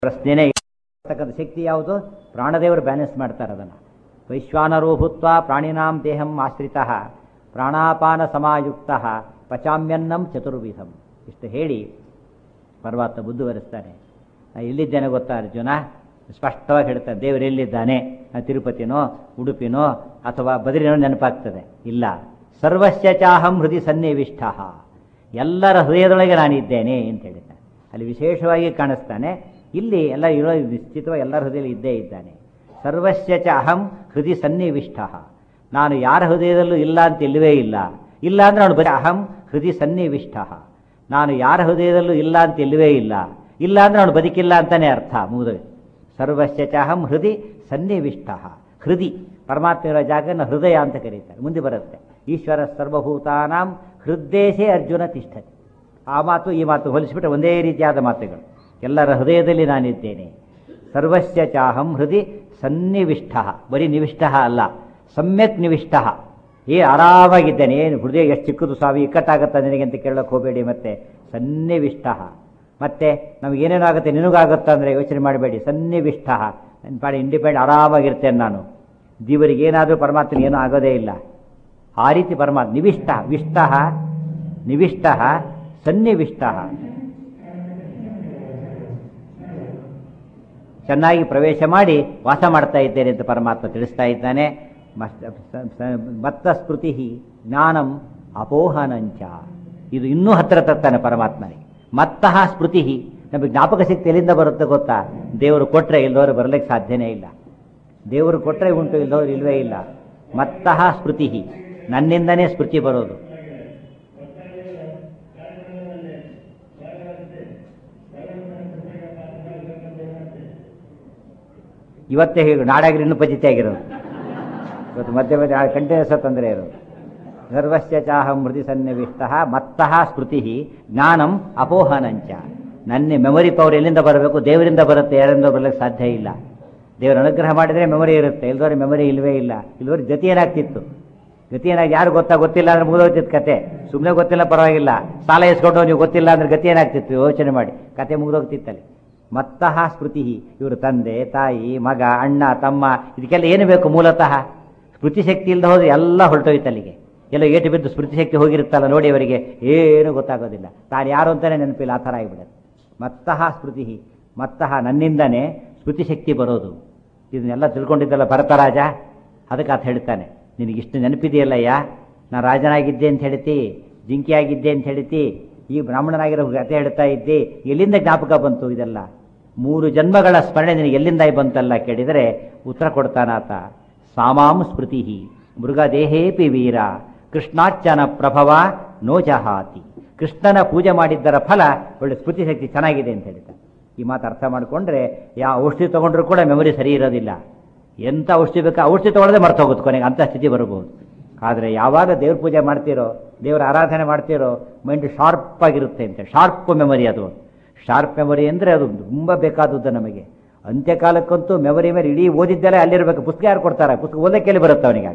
ಪ್ರಶ್ನೆನೇ ಇರ್ತಕ್ಕಂಥ ಶಕ್ತಿ ಯಾವುದು ಪ್ರಾಣದೇವರು ಬ್ಯಾಲೆನ್ಸ್ ಮಾಡ್ತಾರೆ ಅದನ್ನು ವೈಶ್ವಾನರೋ ಭೂತ್ವ ಪ್ರಾಣಿನಾಂ ದೇಹಂ ಆಶ್ರಿತ ಪ್ರಾಣಾಪಾನ ಸಮಾಯುಕ್ತ ಪಚಾಮ್ಯನ್ನಂ ಚತುರ್ವಿಧಂ ಇಷ್ಟು ಹೇಳಿ ಪರಮಾತ್ಮ ಮುಂದುವರಿಸ್ತಾನೆ ನಾ ಎಲ್ಲಿದ್ದೇನೆ ಗೊತ್ತಾ ಅರ್ಜುನ ಸ್ಪಷ್ಟವಾಗಿ ಹೇಳ್ತಾನೆ ದೇವರು ಎಲ್ಲಿದ್ದಾನೆ ಆ ತಿರುಪತಿನೋ ಉಡುಪಿನೋ ಅಥವಾ ಬದರಿನೋ ನೆನಪಾಗ್ತದೆ ಇಲ್ಲ ಸರ್ವಸ್ಯ ಚಾಹಂ ಹೃದಯ ಸನ್ನಿವಿಷ್ಟ ಎಲ್ಲರ ಹೃದಯದೊಳಗೆ ನಾನಿದ್ದೇನೆ ಅಂತ ಹೇಳಿದ್ದಾನೆ ಅಲ್ಲಿ ವಿಶೇಷವಾಗಿ ಕಾಣಿಸ್ತಾನೆ ಇಲ್ಲಿ ಎಲ್ಲ ಇರೋ ನಿಶ್ಚಿತವಾಗಿ ಎಲ್ಲರ ಹೃದಯದಲ್ಲಿ ಇದ್ದೇ ಇದ್ದಾನೆ ಸರ್ವಸ್ಯ ಚ ಅಹಂ ಹೃದಯ ಸನ್ನಿವಿಷ್ಟ ನಾನು ಯಾರ ಹೃದಯದಲ್ಲೂ ಇಲ್ಲ ಅಂತ ಇಲ್ಲವೇ ಇಲ್ಲ ಇಲ್ಲ ಅಂದ್ರೆ ಅವನು ಬರೀ ಅಹಂ ಹೃದಯ ಸನ್ನಿವಿಷ್ಟ ನಾನು ಯಾರ ಹೃದಯದಲ್ಲೂ ಇಲ್ಲ ಅಂತ ಇಲ್ಲವೇ ಇಲ್ಲ ಇಲ್ಲ ಅಂದ್ರೆ ಅವನು ಬದುಕಿಲ್ಲ ಅಂತಾನೆ ಅರ್ಥ ಮುಗಿದೋಯ್ತು ಸರ್ವಸ್ಯ ಚ ಅಹಂ ಹೃದಯ ಸನ್ನಿವಿಷ್ಟ ಹೃದಿ ಪರಮಾತ್ಮ ಇರೋ ಜಾಗನ ಹೃದಯ ಅಂತ ಕರೀತಾರೆ ಮುಂದೆ ಬರುತ್ತೆ ಈಶ್ವರ ಸರ್ವಭೂತಾನಾಂ ಹೃದ್ದೇಶೇ ಅರ್ಜುನ ತಿಷ್ಠತಿ ಆ ಮಾತು ಈ ಮಾತು ಹೋಲಿಸಿಬಿಟ್ರೆ ಒಂದೇ ರೀತಿಯಾದ ಮಾತುಗಳು ಎಲ್ಲರ ಹೃದಯದಲ್ಲಿ ನಾನಿದ್ದೇನೆ ಸರ್ವಸ್ಯ ಚಾಹಂ ಹೃದಯ ಸನ್ನಿವಿಷ್ಟ ಬರೀ ನಿವಿಷ್ಟ ಅಲ್ಲ ಸಮ್ಯಕ್ ನಿವಿಷ್ಟ ಏ ಆರಾಮಾಗಿದ್ದೇನೆ ಏನು ಹೃದಯ ಎಷ್ಟು ಚಿಕ್ಕದು ಸ್ವಾಮಿ ಇಕ್ಕಟ್ಟಾಗತ್ತ ನಿನಗೆ ಅಂತ ಕೇಳೋಕೆ ಹೋಗಬೇಡಿ ಮತ್ತೆ ಸನ್ನಿವಿಷ್ಟ ಮತ್ತೆ ನಮಗೇನೇನಾಗುತ್ತೆ ನಿನಗಾಗುತ್ತಾ ಅಂದರೆ ಯೋಚನೆ ಮಾಡಬೇಡಿ ಸನ್ನಿವಿಷ್ಟ ನನ್ನ ಪಾಡಿ ಇಂಡಿಪೆಂಡ್ ಆರಾಮಾಗಿರ್ತೇನೆ ನಾನು ಜೀವರಿಗೆ ಏನಾದರೂ ಪರಮಾತ್ಮನ ಏನೂ ಆಗೋದೇ ಇಲ್ಲ ಆ ರೀತಿ ಪರಮಾತ್ಮ ನಿವಿಷ್ಟ ವಿಷ್ಟ ನಿವಿಷ್ಟ ಸನ್ನಿವಿಷ್ಟ ಚೆನ್ನಾಗಿ ಪ್ರವೇಶ ಮಾಡಿ ವಾಸ ಮಾಡ್ತಾ ಇದ್ದೇನೆ ಅಂತ ಪರಮಾತ್ಮ ತಿಳಿಸ್ತಾ ಇದ್ದಾನೆ ಮತ್ತ ಸ್ಮೃತಿ ಜ್ಞಾನಂ ಅಪೋಹನಂಚ ಇದು ಇನ್ನೂ ಹತ್ತಿರ ತರ್ತಾನೆ ಪರಮಾತ್ಮನಿಗೆ ಮತ್ತಃ ಸ್ಮೃತಿ ನಮಗೆ ಜ್ಞಾಪಕ ಶಕ್ತಿ ಎಲ್ಲಿಂದ ಬರುತ್ತೆ ಗೊತ್ತಾ ದೇವರು ಕೊಟ್ಟರೆ ಇಲ್ಲದವರು ಬರಲಿಕ್ಕೆ ಸಾಧ್ಯನೇ ಇಲ್ಲ ದೇವರು ಕೊಟ್ಟರೆ ಉಂಟು ಇಲ್ಲದವ್ರು ಇಲ್ವೇ ಇಲ್ಲ ಮತ್ತಃ ಸ್ಮೃತಿ ನನ್ನಿಂದನೇ ಸ್ಮೃತಿ ಬರೋದು ಇವತ್ತೇ ಹೇಳು ನಾಡಾಗಿರಿ ಇನ್ನೂ ಪಚಿತಿ ಆಗಿರೋದು ಇವತ್ತು ಮಧ್ಯ ಮಧ್ಯ ಕಂಟಿನ್ಯೂಸ್ ತೊಂದರೆ ಇರೋದು ಸರ್ವಸ್ಯ ಚಾಹಂ ಹೃದಯ ಸನ್ನಿವಿಷ್ಟ ಮತ್ತಃ ಸ್ಮೃತಿ ಜ್ಞಾನಂ ಅಪೋಹನಂಚ ನನ್ನ ಮೆಮೊರಿ ಪವರ್ ಎಲ್ಲಿಂದ ಬರಬೇಕು ದೇವರಿಂದ ಬರುತ್ತೆ ಯಾರಿಂದ ಬರಲಿಕ್ಕೆ ಸಾಧ್ಯ ಇಲ್ಲ ದೇವರ ಅನುಗ್ರಹ ಮಾಡಿದರೆ ಮೆಮೊರಿ ಇರುತ್ತೆ ಇಲ್ದವ್ರ ಮೆಮೊರಿ ಇಲ್ಲವೇ ಇಲ್ಲ ಇಲ್ದವ್ರ ಗತಿ ಏನಾಗ್ತಿತ್ತು ಗತಿ ಏನಾಗಿ ಯಾರು ಗೊತ್ತಾ ಗೊತ್ತಿಲ್ಲ ಅಂದ್ರೆ ಮುಗಿದೋಗ್ತಿತ್ತು ಕತೆ ಸುಮ್ಮನೆ ಗೊತ್ತಿಲ್ಲ ಪರವಾಗಿಲ್ಲ ಸಾಲ ಇಸ್ಕೊಂಡು ನೀವು ಗೊತ್ತಿಲ್ಲ ಅಂದ್ರೆ ಗತಿ ಏನಾಗ್ತಿತ್ತು ಯೋಚನೆ ಮಾಡಿ ಕತೆ ಮುಗಿದೋಗ್ತಿತ್ತಲ್ಲಿ ಮತ್ತಃ ಸ್ಮೃತಿ ಇವರು ತಂದೆ ತಾಯಿ ಮಗ ಅಣ್ಣ ತಮ್ಮ ಇದಕ್ಕೆಲ್ಲ ಏನು ಬೇಕು ಮೂಲತಃ ಸ್ಮೃತಿ ಶಕ್ತಿ ಇಲ್ಲದೆ ಹೋದ್ರೆ ಎಲ್ಲ ಹೊರಟೋಯ್ತು ಅಲ್ಲಿಗೆ ಎಲ್ಲ ಏಟು ಬಿದ್ದು ಸ್ಮೃತಿ ಶಕ್ತಿ ಹೋಗಿರುತ್ತಲ್ಲ ನೋಡಿ ಅವರಿಗೆ ಏನು ಗೊತ್ತಾಗೋದಿಲ್ಲ ತಾನು ಯಾರು ಅಂತಾನೆ ನೆನಪಿಲ್ಲ ಆ ಥರ ಆಗಿಬಿಡುತ್ತೆ ಮತ್ತಃ ಸ್ಮೃತಿ ಮತ್ತಃ ನನ್ನಿಂದನೇ ಸ್ಮೃತಿ ಶಕ್ತಿ ಬರೋದು ಇದನ್ನೆಲ್ಲ ತಿಳ್ಕೊಂಡಿದ್ದಲ್ಲ ಭರತರಾಜ ಅದಕ್ಕೆ ಆತ ಹೇಳ್ತಾನೆ ನಿನಗಿಷ್ಟು ನೆನಪಿದೆಯಲ್ಲಯ್ಯ ನಾನು ರಾಜನಾಗಿದ್ದೆ ಅಂತ ಹೇಳ್ತಿ ಜಿಂಕಿಯಾಗಿದ್ದೆ ಅಂತ ಹೇಳ್ತಿ ಈ ಬ್ರಾಹ್ಮಣನಾಗಿರೋ ಕತೆ ಹೇಳ್ತಾ ಇದ್ದಿ ಎಲ್ಲಿಂದ ಜ್ಞಾಪಕ ಬಂತು ಇದೆಲ್ಲ ಮೂರು ಜನ್ಮಗಳ ಸ್ಮರಣೆ ನಿನಗೆ ಎಲ್ಲಿಂದ ಬಂತಲ್ಲ ಕೇಳಿದರೆ ಉತ್ತರ ಕೊಡ್ತಾನಾತ ಸಾಮಾಂ ಸ್ಮೃತಿ ಮೃಗದೇಹೇಪಿ ವೀರ ಕೃಷ್ಣಾರ್ಚನ ಪ್ರಭವ ನೋಜಹಾತಿ ಕೃಷ್ಣನ ಪೂಜೆ ಮಾಡಿದ್ದರ ಫಲ ಒಳ್ಳೆ ಸ್ಮೃತಿ ಶಕ್ತಿ ಚೆನ್ನಾಗಿದೆ ಅಂತ ಹೇಳ್ತಾರೆ ಈ ಮಾತು ಅರ್ಥ ಮಾಡಿಕೊಂಡ್ರೆ ಯಾವ ಔಷಧಿ ತಗೊಂಡ್ರು ಕೂಡ ಮೆಮೊರಿ ಸರಿ ಇರೋದಿಲ್ಲ ಎಂಥ ಔಷಧಿ ಬೇಕಾ ಔಷಧಿ ತಗೊಳ್ಳದೆ ಮರ್ತು ಹೋಗುತ್ತೆ ಕೊನೆಗೆ ಅಂಥ ಸ್ಥಿತಿ ಬರಬಹುದು ಆದರೆ ಯಾವಾಗ ದೇವ್ರ ಪೂಜೆ ಮಾಡ್ತೀರೋ ದೇವರ ಆರಾಧನೆ ಮಾಡ್ತೀರೋ ಮೈಂಡ್ ಶಾರ್ಪ್ ಆಗಿರುತ್ತೆ ಅಂತ ಶಾರ್ಪ್ ಮೆಮೊರಿ ಅದು ಶಾರ್ಪ್ ಮೆಮೊರಿ ಅಂದರೆ ಅದು ತುಂಬ ಬೇಕಾದದ್ದು ನಮಗೆ ಅಂತ್ಯಕಾಲಕ್ಕಂತೂ ಮೆಮೊರಿ ಮೇಲೆ ಇಡೀ ಓದಿದ್ದೆಲ್ಲ ಅಲ್ಲಿರಬೇಕು ಪುಸ್ತಕ ಯಾರು ಕೊಡ್ತಾರೆ ಪುಸ್ತಕ ಓದಕ್ಕೆ ಬರುತ್ತೆ ಅವನಿಗೆ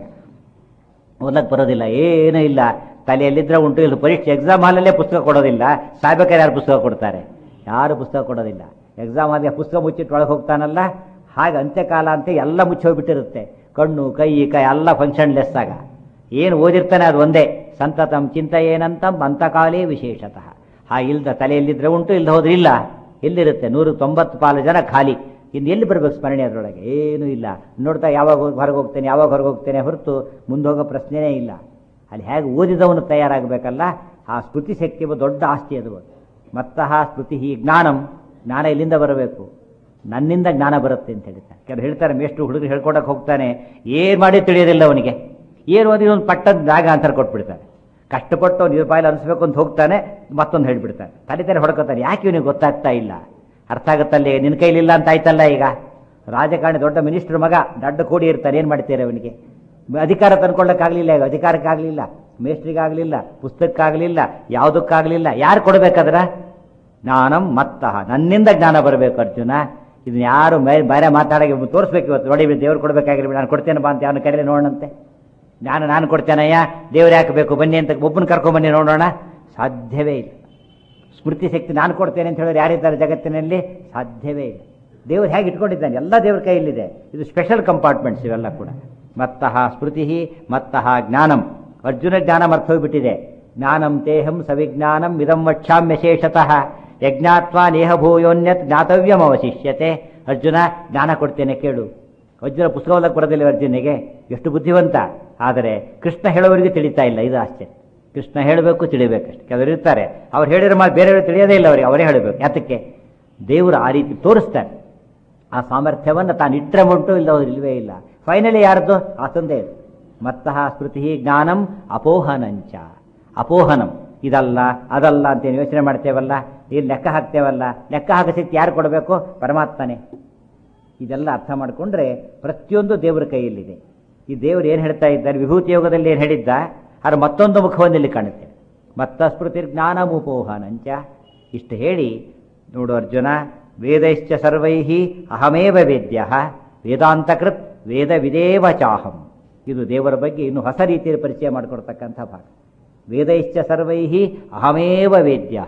ಓದಕ್ಕೆ ಬರೋದಿಲ್ಲ ಏನೂ ಇಲ್ಲ ತಲೆಯಲ್ಲಿದ್ದರೆ ಉಂಟು ಇಲ್ಲ ಪರೀಕ್ಷೆ ಎಕ್ಸಾಮ್ ಹಾಲಲ್ಲೇ ಪುಸ್ತಕ ಕೊಡೋದಿಲ್ಲ ಸಾಯ್ಬೇಕಾದ್ರೆ ಯಾರು ಪುಸ್ತಕ ಕೊಡ್ತಾರೆ ಯಾರು ಪುಸ್ತಕ ಕೊಡೋದಿಲ್ಲ ಎಕ್ಸಾಮ್ ಹಾಲಿಗೆ ಪುಸ್ತಕ ಮುಚ್ಚಿಟ್ಟು ಒಳಗೆ ಹೋಗ್ತಾನಲ್ಲ ಹಾಗೆ ಅಂತ್ಯಕಾಲ ಅಂತ ಎಲ್ಲ ಮುಚ್ಚಿ ಹೋಗ್ಬಿಟ್ಟಿರುತ್ತೆ ಕಣ್ಣು ಕೈ ಕೈ ಎಲ್ಲ ಫಂಕ್ಷನ್ ಲೆಸ್ ಆಗ ಏನು ಓದಿರ್ತಾನೆ ಅದು ಒಂದೇ ಸಂತತಂ ಚಿಂತ ಏನಂತಂ ಅಂತಕಾಲೇ ವಿಶೇಷತಃ ಹಾ ಇಲ್ದ ತಲೆಯಲ್ಲಿದ್ದರೆ ಉಂಟು ಇಲ್ದ ಹೋದ್ರೆ ಇಲ್ಲ ಎಲ್ಲಿರುತ್ತೆ ನೂರು ತೊಂಬತ್ತು ಪಾಲು ಜನ ಖಾಲಿ ಇನ್ನು ಎಲ್ಲಿ ಬರಬೇಕು ಸ್ಮರಣೆ ಅದರೊಳಗೆ ಏನೂ ಇಲ್ಲ ನೋಡ್ತಾ ಯಾವಾಗ ಹೊರಗೆ ಹೋಗ್ತೇನೆ ಯಾವಾಗ ಹೊರಗೆ ಹೋಗ್ತೇನೆ ಹೊರತು ಮುಂದೆ ಹೋಗೋ ಪ್ರಶ್ನೆನೇ ಇಲ್ಲ ಅಲ್ಲಿ ಹೇಗೆ ಓದಿದವನು ತಯಾರಾಗಬೇಕಲ್ಲ ಆ ಸ್ಮೃತಿ ಶಕ್ತಿ ದೊಡ್ಡ ಆಸ್ತಿ ಅದು ಮತ್ತಃ ಸ್ಮೃತಿ ಜ್ಞಾನಂ ಜ್ಞಾನ ಇಲ್ಲಿಂದ ಬರಬೇಕು ನನ್ನಿಂದ ಜ್ಞಾನ ಬರುತ್ತೆ ಅಂತ ಹೇಳ್ತಾರೆ ಕೆಲವರು ಹೇಳ್ತಾರೆ ಮೇಷ್ಟ್ರು ಹುಡುಗರು ಹೇಳ್ಕೊಡಕ್ಕೆ ಹೋಗ್ತಾನೆ ಏನು ಮಾಡಿ ತಿಳಿಯೋದಿಲ್ಲ ಅವನಿಗೆ ಏನು ಓದಿ ಒಂದು ಪಟ್ಟದ ಜಾಗ ಅಂತರ ಕೊಟ್ಬಿಡ್ತಾನೆ ಕಷ್ಟಪಟ್ಟು ನೀರು ಬಾಯಲ್ಲಿ ಅನಿಸ್ಬೇಕು ಅಂತ ಹೋಗ್ತಾನೆ ಮತ್ತೊಂದು ಹೇಳ್ಬಿಡ್ತಾನೆ ತಲೆ ತಲೆ ಹೊಡ್ಕೋತಾನೆ ಯಾಕೆ ಇವನಿಗೆ ಗೊತ್ತಾಗ್ತಾ ಇಲ್ಲ ಅರ್ಥ ಆಗುತ್ತಲ್ಲಿ ನಿನ್ನ ಕೈಲಿಲ್ಲ ಅಂತ ಆಯ್ತಲ್ಲ ಈಗ ರಾಜಕಾರಣಿ ದೊಡ್ಡ ಮಿನಿಸ್ಟ್ರ್ ಮಗ ದೊಡ್ಡ ಕೂಡಿ ಇರ್ತಾನೆ ಏನು ಮಾಡ್ತೀರ ಅವನಿಗೆ ಅಧಿಕಾರ ತಂದ್ಕೊಳ್ಳೋಕ್ಕಾಗಲಿಲ್ಲ ಈಗ ಅಧಿಕಾರಕ್ಕಾಗಲಿಲ್ಲ ಮೇಸ್ಟ್ರಿಗಾಗಲಿಲ್ಲ ಪುಸ್ತಕಕ್ಕಾಗಲಿಲ್ಲ ಯಾವುದಕ್ಕಾಗಲಿಲ್ಲ ಯಾರು ಕೊಡಬೇಕಾದ್ರ ಜ್ಞಾನಂ ಮತ್ತಃ ನನ್ನಿಂದ ಜ್ಞಾನ ಬರಬೇಕು ಅರ್ಜುನ ಇದನ್ನ ಯಾರು ಮೇ ಬೇರೆ ಮಾತಾಡೋಕೆ ತೋರಿಸ್ಬೇಕು ಇವತ್ತು ನೋಡಿ ದೇವ್ರು ಕೊಡಬೇಕಾಗಿರ್ಬೇಕು ನಾನು ಕೊಡ್ತೇನೆ ಬಾ ಅಂತ ಅವನು ಕರೀಲಿ ನೋಡೋಣಂತೆ ಜ್ಞಾನ ನಾನು ಕೊಡ್ತೇನಯ್ಯ ದೇವ್ರು ಯಾಕೆ ಬೇಕು ಬನ್ನಿ ಅಂತ ಒಬ್ಬನ ಕರ್ಕೊಂಬನ್ನಿ ನೋಡೋಣ ಸಾಧ್ಯವೇ ಇಲ್ಲ ಸ್ಮೃತಿ ಶಕ್ತಿ ನಾನು ಕೊಡ್ತೇನೆ ಅಂತ ಹೇಳಿದ್ರೆ ಯಾರಿದ್ದಾರೆ ಜಗತ್ತಿನಲ್ಲಿ ಸಾಧ್ಯವೇ ಇಲ್ಲ ದೇವರು ಹೇಗೆ ಇಟ್ಕೊಂಡಿದ್ದಾನೆ ಎಲ್ಲ ದೇವ್ರ ಕೈಯಲ್ಲಿದೆ ಇದು ಸ್ಪೆಷಲ್ ಕಂಪಾರ್ಟ್ಮೆಂಟ್ಸ್ ಇವೆಲ್ಲ ಕೂಡ ಮತ್ತಃ ಸ್ಮೃತಿ ಮತ್ತಃ ಜ್ಞಾನಂ ಅರ್ಜುನ ಜ್ಞಾನ ಮರ್ತ ಹೋಗ್ಬಿಟ್ಟಿದೆ ಜ್ಞಾನಂ ತೇಹಂ ಸವಿಜ್ಞಾನಂ ಇದಂ ವಕ್ಷಾಮ್ಯಶೇಷತಃ ಯಜ್ಞಾತ್ವಾ ನೇಹ ಭೂಯೋನ್ಯತ್ ಜ್ಞಾತವ್ಯಂ ಅವಶಿಷ್ಯತೆ ಅರ್ಜುನ ಜ್ಞಾನ ಕೊಡ್ತೇನೆ ಕೇಳು ಅರ್ಜುನ ಪುಸ್ತಕ ಓದಕ್ಕೆ ಬರೋದಿಲ್ಲ ಅರ್ಜುನಿಗೆ ಎಷ್ಟು ಬುದ್ಧಿವಂತ ಆದರೆ ಕೃಷ್ಣ ಹೇಳೋವರಿಗೆ ತಿಳಿತಾ ಇಲ್ಲ ಇದು ಆಶ್ಚರ್ಯ ಕೃಷ್ಣ ಹೇಳಬೇಕು ತಿಳಿಬೇಕಷ್ಟೆ ಕೆಲವರು ಇರ್ತಾರೆ ಅವ್ರು ಹೇಳಿರೋ ಮಾತು ಬೇರೆಯವರು ತಿಳಿಯೋದೇ ಇಲ್ಲ ಅವರಿಗೆ ಅವರೇ ಹೇಳಬೇಕು ಯಾತಕ್ಕೆ ದೇವರು ಆ ರೀತಿ ತೋರಿಸ್ತಾರೆ ಆ ಸಾಮರ್ಥ್ಯವನ್ನು ತಾನು ಇಟ್ಟರೆ ಉಂಟು ಇಲ್ಲದವ್ರು ಇಲ್ವೇ ಇಲ್ಲ ಫೈನಲಿ ಯಾರ್ದು ಆತಂದೇ ಇದು ಮತ್ತಃ ಸ್ಮೃತಿ ಜ್ಞಾನಂ ಅಪೋಹನಂಚ ಅಪೋಹನಂ ಇದಲ್ಲ ಅದಲ್ಲ ಅಂತೇನು ಯೋಚನೆ ಮಾಡ್ತೇವಲ್ಲ ಇಲ್ಲಿ ಲೆಕ್ಕ ಹಾಕ್ತೇವಲ್ಲ ಲೆಕ್ಕ ಹಾಕಿಸಿತ್ತು ಯಾರು ಕೊಡಬೇಕು ಪರಮಾತ್ಮನೇ ಇದೆಲ್ಲ ಅರ್ಥ ಮಾಡಿಕೊಂಡ್ರೆ ಪ್ರತಿಯೊಂದು ದೇವರ ಕೈಯಲ್ಲಿದೆ ಈ ದೇವರು ಏನು ಹೇಳ್ತಾ ಇದ್ದಾರೆ ವಿಭೂತಿ ಯೋಗದಲ್ಲಿ ಏನು ಹೇಳಿದ್ದ ಅದು ಮತ್ತೊಂದು ಮುಖವನ್ನು ಇಲ್ಲಿ ಕಾಣುತ್ತೆ ಮತ್ತ ಸ್ಮೃತಿ ಜ್ಞಾನಮುಪೋಹನಂಚ ಇಷ್ಟು ಹೇಳಿ ನೋಡು ಅರ್ಜುನ ವೇದೈಶ್ಚ ಸರ್ವೈಹಿ ಅಹಮೇವ ವೇದ್ಯ ವೇದಾಂತಕೃತ್ ವೇದ ವಿದೇವ ಚಾಹಂ ಇದು ದೇವರ ಬಗ್ಗೆ ಇನ್ನು ಹೊಸ ರೀತಿಯಲ್ಲಿ ಪರಿಚಯ ಮಾಡಿಕೊಡ್ತಕ್ಕಂಥ ಭಾಗ ವೇದೈಶ್ಚ ಸರ್ವೈಹಿ ಅಹಮೇವ ವೇದ್ಯ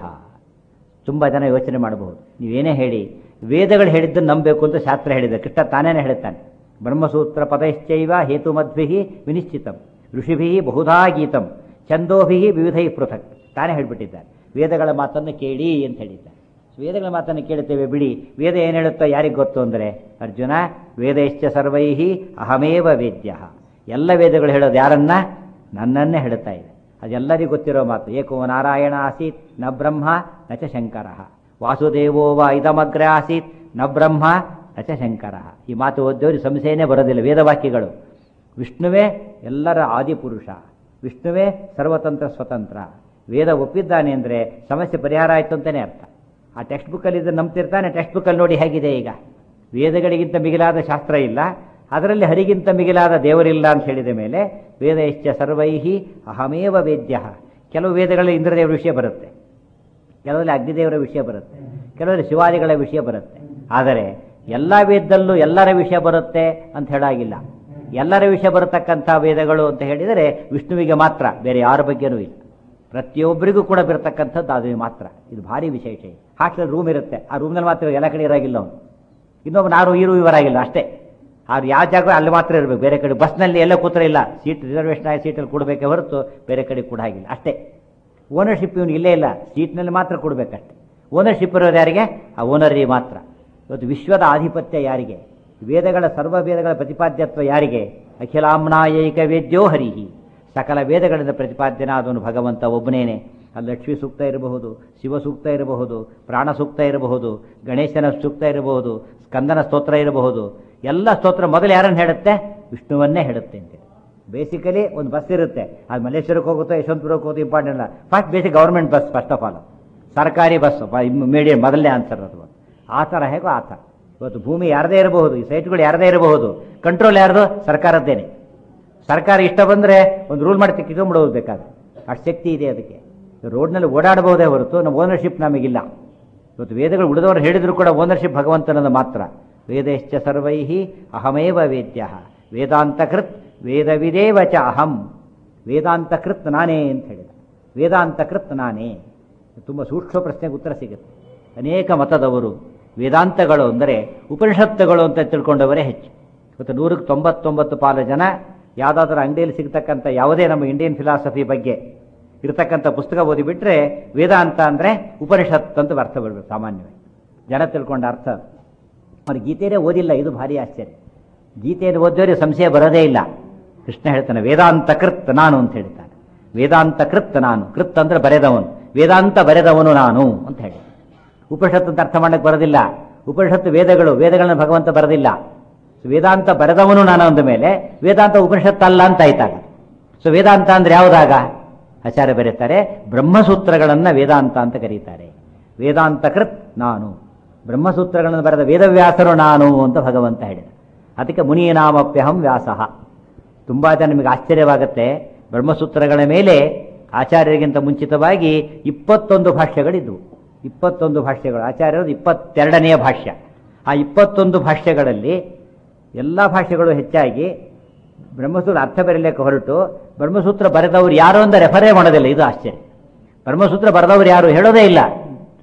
ತುಂಬ ಜನ ಯೋಚನೆ ಮಾಡಬಹುದು ನೀವೇನೇ ಹೇಳಿ ವೇದಗಳು ಹೇಳಿದ್ದನ್ನು ನಂಬಬೇಕು ಅಂತ ಶಾಸ್ತ್ರ ಹೇಳಿದೆ ಕೃಷ್ಣ ತಾನೇನೆ ಹೇಳುತ್ತಾನೆ ಬ್ರಹ್ಮಸೂತ್ರ ಪದೈಶ್ಚೈವ ಹೇತುಮದ್ಭಿ ವಿನಿಶ್ಚಿತಂ ಋಷಿಭಿ ಬಹುಧಾ ಗೀತಂ ಛಂದೋಭಿ ವಿವಿಧೈ ಪೃಥಕ್ ತಾನೇ ಹೇಳಿಬಿಟ್ಟಿದ್ದಾನೆ ವೇದಗಳ ಮಾತನ್ನು ಕೇಳಿ ಅಂತ ಹೇಳಿದ್ದಾರೆ ವೇದಗಳ ಮಾತನ್ನು ಕೇಳುತ್ತೇವೆ ಬಿಡಿ ವೇದ ಏನು ಹೇಳುತ್ತೋ ಯಾರಿಗೆ ಗೊತ್ತು ಅಂದರೆ ಅರ್ಜುನ ವೇದೈಶ್ಚ ಸರ್ವೈಹಿ ಅಹಮೇವ ವೇದ್ಯ ಎಲ್ಲ ವೇದಗಳು ಹೇಳೋದು ಯಾರನ್ನ ನನ್ನನ್ನೇ ಹೇಳುತ್ತಾ ಇದೆ ಅದೆಲ್ಲರಿಗೂ ಗೊತ್ತಿರೋ ಮಾತು ಏಕೋ ನಾರಾಯಣ ಆಸೀತ್ ನ ಬ್ರಹ್ಮ ನ ಚ ಶಂಕರ ವಾಸುದೇವೋ ವ ಇದಮಗ್ರ ಆಸೀತ್ ನ ಬ್ರಹ್ಮ ನ ಚ ಶಂಕರ ಈ ಮಾತು ಓದ್ದವ್ರಿಗೆ ಸಂಶಯನೇ ಬರೋದಿಲ್ಲ ವೇದವಾಕ್ಯಗಳು ವಿಷ್ಣುವೇ ಎಲ್ಲರ ಆದಿಪುರುಷ ವಿಷ್ಣುವೇ ಸರ್ವತಂತ್ರ ಸ್ವತಂತ್ರ ವೇದ ಒಪ್ಪಿದ್ದಾನೆ ಅಂದರೆ ಸಮಸ್ಯೆ ಪರಿಹಾರ ಆಯಿತು ಅಂತಲೇ ಅರ್ಥ ಆ ಟೆಕ್ಸ್ಟ್ ಬುಕ್ಕಲ್ಲಿ ಇದನ್ನು ನಂಬ್ತಿರ್ತಾನೆ ಟೆಕ್ಸ್ಟ್ ಬುಕ್ಕಲ್ಲಿ ನೋಡಿ ಹೇಗಿದೆ ಈಗ ವೇದಗಳಿಗಿಂತ ಮಿಗಿಲಾದ ಶಾಸ್ತ್ರ ಇಲ್ಲ ಅದರಲ್ಲಿ ಹರಿಗಿಂತ ಮಿಗಿಲಾದ ದೇವರಿಲ್ಲ ಅಂತ ಹೇಳಿದ ಮೇಲೆ ವೇದ ಇಶ್ಚ ಸರ್ವೈಹಿ ಅಹಮೇವ ವೇದ್ಯ ಕೆಲವು ವೇದಗಳಲ್ಲಿ ಇಂದ್ರದೇವರ ವಿಷಯ ಬರುತ್ತೆ ಕೆಲವರಲ್ಲಿ ಅಗ್ನಿದೇವರ ವಿಷಯ ಬರುತ್ತೆ ಕೆಲವರಲ್ಲಿ ಶಿವಾದಿಗಳ ವಿಷಯ ಬರುತ್ತೆ ಆದರೆ ಎಲ್ಲ ವೇದದಲ್ಲೂ ಎಲ್ಲರ ವಿಷಯ ಬರುತ್ತೆ ಅಂತ ಹೇಳಾಗಿಲ್ಲ ಎಲ್ಲರ ವಿಷಯ ಬರತಕ್ಕಂಥ ವೇದಗಳು ಅಂತ ಹೇಳಿದರೆ ವಿಷ್ಣುವಿಗೆ ಮಾತ್ರ ಬೇರೆ ಯಾರ ಬಗ್ಗೆನೂ ಇಲ್ಲ ಪ್ರತಿಯೊಬ್ಬರಿಗೂ ಕೂಡ ಬರತಕ್ಕಂಥದ್ದು ಅದು ಮಾತ್ರ ಇದು ಭಾರಿ ವಿಶೇಷ ಹಾಸ್ಟೆಲ್ ರೂಮ್ ಇರುತ್ತೆ ಆ ರೂಮ್ನಲ್ಲಿ ಮಾತ್ರ ಎಲ್ಲ ಕಡೆ ಇರಾಗಿಲ್ಲ ಅವನು ಇನ್ನೊಬ್ಬ ನಾರು ಈರು ಇವರಾಗಿಲ್ಲ ಅಷ್ಟೇ ಅವ್ರು ಯಾವ ಜಾಗ ಅಲ್ಲಿ ಮಾತ್ರ ಇರಬೇಕು ಬೇರೆ ಕಡೆ ಬಸ್ನಲ್ಲಿ ಎಲ್ಲ ಕೂತ್ರೆ ಇಲ್ಲ ಸೀಟ್ ರಿಸರ್ವೇಷನ್ ಆಗಿ ಸೀಟಲ್ಲಿ ಕೊಡಬೇಕೆ ಹೊರತು ಬೇರೆ ಕಡೆ ಕೂಡ ಆಗಿಲ್ಲ ಅಷ್ಟೇ ಓನರ್ಶಿಪ್ ಇವನು ಇಲ್ಲೇ ಇಲ್ಲ ಸೀಟ್ನಲ್ಲಿ ಮಾತ್ರ ಕೊಡಬೇಕಷ್ಟೆ ಓನರ್ಶಿಪ್ ಇರೋದು ಯಾರಿಗೆ ಆ ಓನರ್ಗೆ ಮಾತ್ರ ಇವತ್ತು ವಿಶ್ವದ ಆಧಿಪತ್ಯ ಯಾರಿಗೆ ವೇದಗಳ ಸರ್ವ ವೇದಗಳ ಪ್ರತಿಪಾದ್ಯತ್ವ ಯಾರಿಗೆ ಅಖಿಲಾಮ್ನಾಯೈಕ ವೇದ್ಯೋ ಹರಿಹಿ ಸಕಲ ವೇದಗಳಿಂದ ಪ್ರತಿಪಾದ್ಯನಾದವನು ಭಗವಂತ ಒಬ್ಬನೇನೆ ಅಲ್ಲಿ ಲಕ್ಷ್ಮೀ ಸೂಕ್ತ ಇರಬಹುದು ಶಿವ ಸೂಕ್ತ ಇರಬಹುದು ಪ್ರಾಣ ಸೂಕ್ತ ಇರಬಹುದು ಗಣೇಶನ ಸೂಕ್ತ ಇರಬಹುದು ಸ್ಕಂದನ ಸ್ತೋತ್ರ ಇರಬಹುದು ಎಲ್ಲ ಸ್ತೋತ್ರ ಮೊದಲು ಯಾರನ್ನು ಹೇಳುತ್ತೆ ವಿಷ್ಣುವನ್ನೇ ಹೇಳುತ್ತೆ ಅಂತೇಳಿ ಬೇಸಿಕಲಿ ಒಂದು ಬಸ್ ಇರುತ್ತೆ ಅದು ಮಲ್ಲೇಶ್ವರಕ್ಕೆ ಹೋಗುತ್ತೋ ಯಶವಂತಪುರಕ್ಕೆ ಹೋಗುತ್ತೋ ಇಂಪಾರ್ಟೆಂಟ್ ಇಲ್ಲ first basic government bus first of all ಸರ್ಕಾರಿ ಬಸ್ ಮೀಡಿಯಂ ಮೊದಲನೇ ಆನ್ಸರ್ ಅದು ಆ ಥರ ಹೇಗೋ ಆ ಥರ ಇವತ್ತು ಭೂಮಿ ಯಾರದೇ ಇರಬಹುದು ಈ ಸೈಟ್ಗಳು ಯಾರದೇ ಇರಬಹುದು ಕಂಟ್ರೋಲ್ ಯಾರ್ದು ಸರ್ಕಾರದ್ದೇನೆ ಸರ್ಕಾರ ಇಷ್ಟ ಬಂದರೆ ಒಂದು ರೂಲ್ ಮಾಡಿ ಕಿತ್ಕೊಂಡ್ಬಿಡೋದು ಬೇಕಾದ್ರೆ ಅಷ್ಟು ಶಕ್ತಿ ಇದೆ ಅದಕ್ಕೆ ರೋಡ್ನಲ್ಲಿ ಓಡಾಡಬಹುದೇ ಹೊರತು ನಮ್ಮ ಓನರ್ಶಿಪ್ ನಮಗಿಲ್ಲ ಇವತ್ತು ವೇದಗಳು ಉಳಿದವರು ಹೇಳಿದ್ರು ಕೂಡ ಓನರ್ಶಿಪ್ ಭಗವಂತನದು ಮಾತ್ರ ವೇದಶ್ಚ ಸರ್ವೈಹಿ ಅಹಮೇವ ವೇದ್ಯ ವೇದಾಂತಕೃತ್ ವೇದವಿದೇವ ಚ ಅಹಂ ವೇದಾಂತಕೃತ್ ನಾನೇ ಅಂತ ಹೇಳಿದ ವೇದಾಂತಕೃತ್ ನಾನೇ ತುಂಬ ಸೂಕ್ಷ್ಮ ಪ್ರಶ್ನೆಗೆ ಉತ್ತರ ಸಿಗುತ್ತೆ ಅನೇಕ ಮತದವರು ವೇದಾಂತಗಳು ಅಂದರೆ ಉಪನಿಷತ್ತುಗಳು ಅಂತ ತಿಳ್ಕೊಂಡವರೇ ಹೆಚ್ಚು ಇವತ್ತು ನೂರಕ್ಕೆ ತೊಂಬತ್ತೊಂಬತ್ತು ಪಾಲು ಜನ ಯಾವುದಾದ್ರೂ ಅಂಗಡಿಯಲ್ಲಿ ಸಿಗ್ತಕ್ಕಂಥ ಯಾವುದೇ ನಮ್ಮ ಇಂಡಿಯನ್ ಫಿಲಾಸಫಿ ಬಗ್ಗೆ ಇರತಕ್ಕಂಥ ಪುಸ್ತಕ ಓದಿಬಿಟ್ರೆ ವೇದಾಂತ ಅಂದರೆ ಉಪನಿಷತ್ ಅಂತ ಅರ್ಥ ಬರಬೇಕು ಸಾಮಾನ್ಯವಾಗಿ ಜನ ತಿಳ್ಕೊಂಡ ಅರ್ಥ ಅವ್ರು ಗೀತೆಯೇ ಓದಿಲ್ಲ ಇದು ಭಾರಿ ಆಶ್ಚರ್ಯ ಗೀತೆಯನ್ನು ಓದೋರಿಗೆ ಸಂಶಯ ಬರೋದೇ ಇಲ್ಲ ಕೃಷ್ಣ ಹೇಳ್ತಾನೆ ವೇದಾಂತ ಕೃತ್ ನಾನು ಅಂತ ಹೇಳ್ತಾನೆ ವೇದಾಂತ ಕೃತ್ ನಾನು ಕೃತ್ ಅಂದ್ರೆ ಬರೆದವನು ವೇದಾಂತ ಬರೆದವನು ನಾನು ಅಂತ ಹೇಳಿ ಉಪನಿಷತ್ತು ಅಂತ ಅರ್ಥ ಮಾಡಕ್ಕೆ ಬರೋದಿಲ್ಲ ಉಪನಿಷತ್ತು ವೇದಗಳು ವೇದಗಳನ್ನ ಭಗವಂತ ಬರೆದಿಲ್ಲ ವೇದಾಂತ ಬರೆದವನು ನಾನು ಅಂದ ಮೇಲೆ ವೇದಾಂತ ಉಪನಿಷತ್ತು ಅಲ್ಲ ಅಂತ ಆಯ್ತಾಗ ಸೊ ವೇದಾಂತ ಅಂದ್ರೆ ಯಾವುದಾಗ ಆಚಾರ್ಯ ಬರೀತಾರೆ ಬ್ರಹ್ಮಸೂತ್ರಗಳನ್ನು ವೇದಾಂತ ಅಂತ ಕರೀತಾರೆ ವೇದಾಂತ ಕೃತ್ ನಾನು ಬ್ರಹ್ಮಸೂತ್ರಗಳನ್ನು ಬರೆದ ವೇದವ್ಯಾಸರು ನಾನು ಅಂತ ಭಗವಂತ ಹೇಳಿದ ಅದಕ್ಕೆ ಮುನೀನಾಮಪ್ಯಹಂ ವ್ಯಾಸಃ ತುಂಬ ಜನ ನಿಮಗೆ ಆಶ್ಚರ್ಯವಾಗುತ್ತೆ ಬ್ರಹ್ಮಸೂತ್ರಗಳ ಮೇಲೆ ಆಚಾರ್ಯರಿಗಿಂತ ಮುಂಚಿತವಾಗಿ ಇಪ್ಪತ್ತೊಂದು ಭಾಷ್ಯಗಳಿದ್ವು ಇಪ್ಪತ್ತೊಂದು ಭಾಷ್ಯಗಳು ಆಚಾರ್ಯರದು ಇಪ್ಪತ್ತೆರಡನೆಯ ಭಾಷ್ಯ ಆ ಇಪ್ಪತ್ತೊಂದು ಭಾಷ್ಯಗಳಲ್ಲಿ ಎಲ್ಲ ಭಾಷೆಗಳು ಹೆಚ್ಚಾಗಿ ಬ್ರಹ್ಮಸೂತ್ರ ಅರ್ಥ ಬರೀಲಿಕ್ಕೆ ಹೊರಟು ಬ್ರಹ್ಮಸೂತ್ರ ಬರೆದವರು ಯಾರು ಅಂತ ರೆಫರೇ ಮಾಡೋದಿಲ್ಲ ಇದು ಆಶ್ಚರ್ಯ ಬ್ರಹ್ಮಸೂತ್ರ ಬರೆದವರು ಯಾರು ಹೇಳೋದೇ ಇಲ್ಲ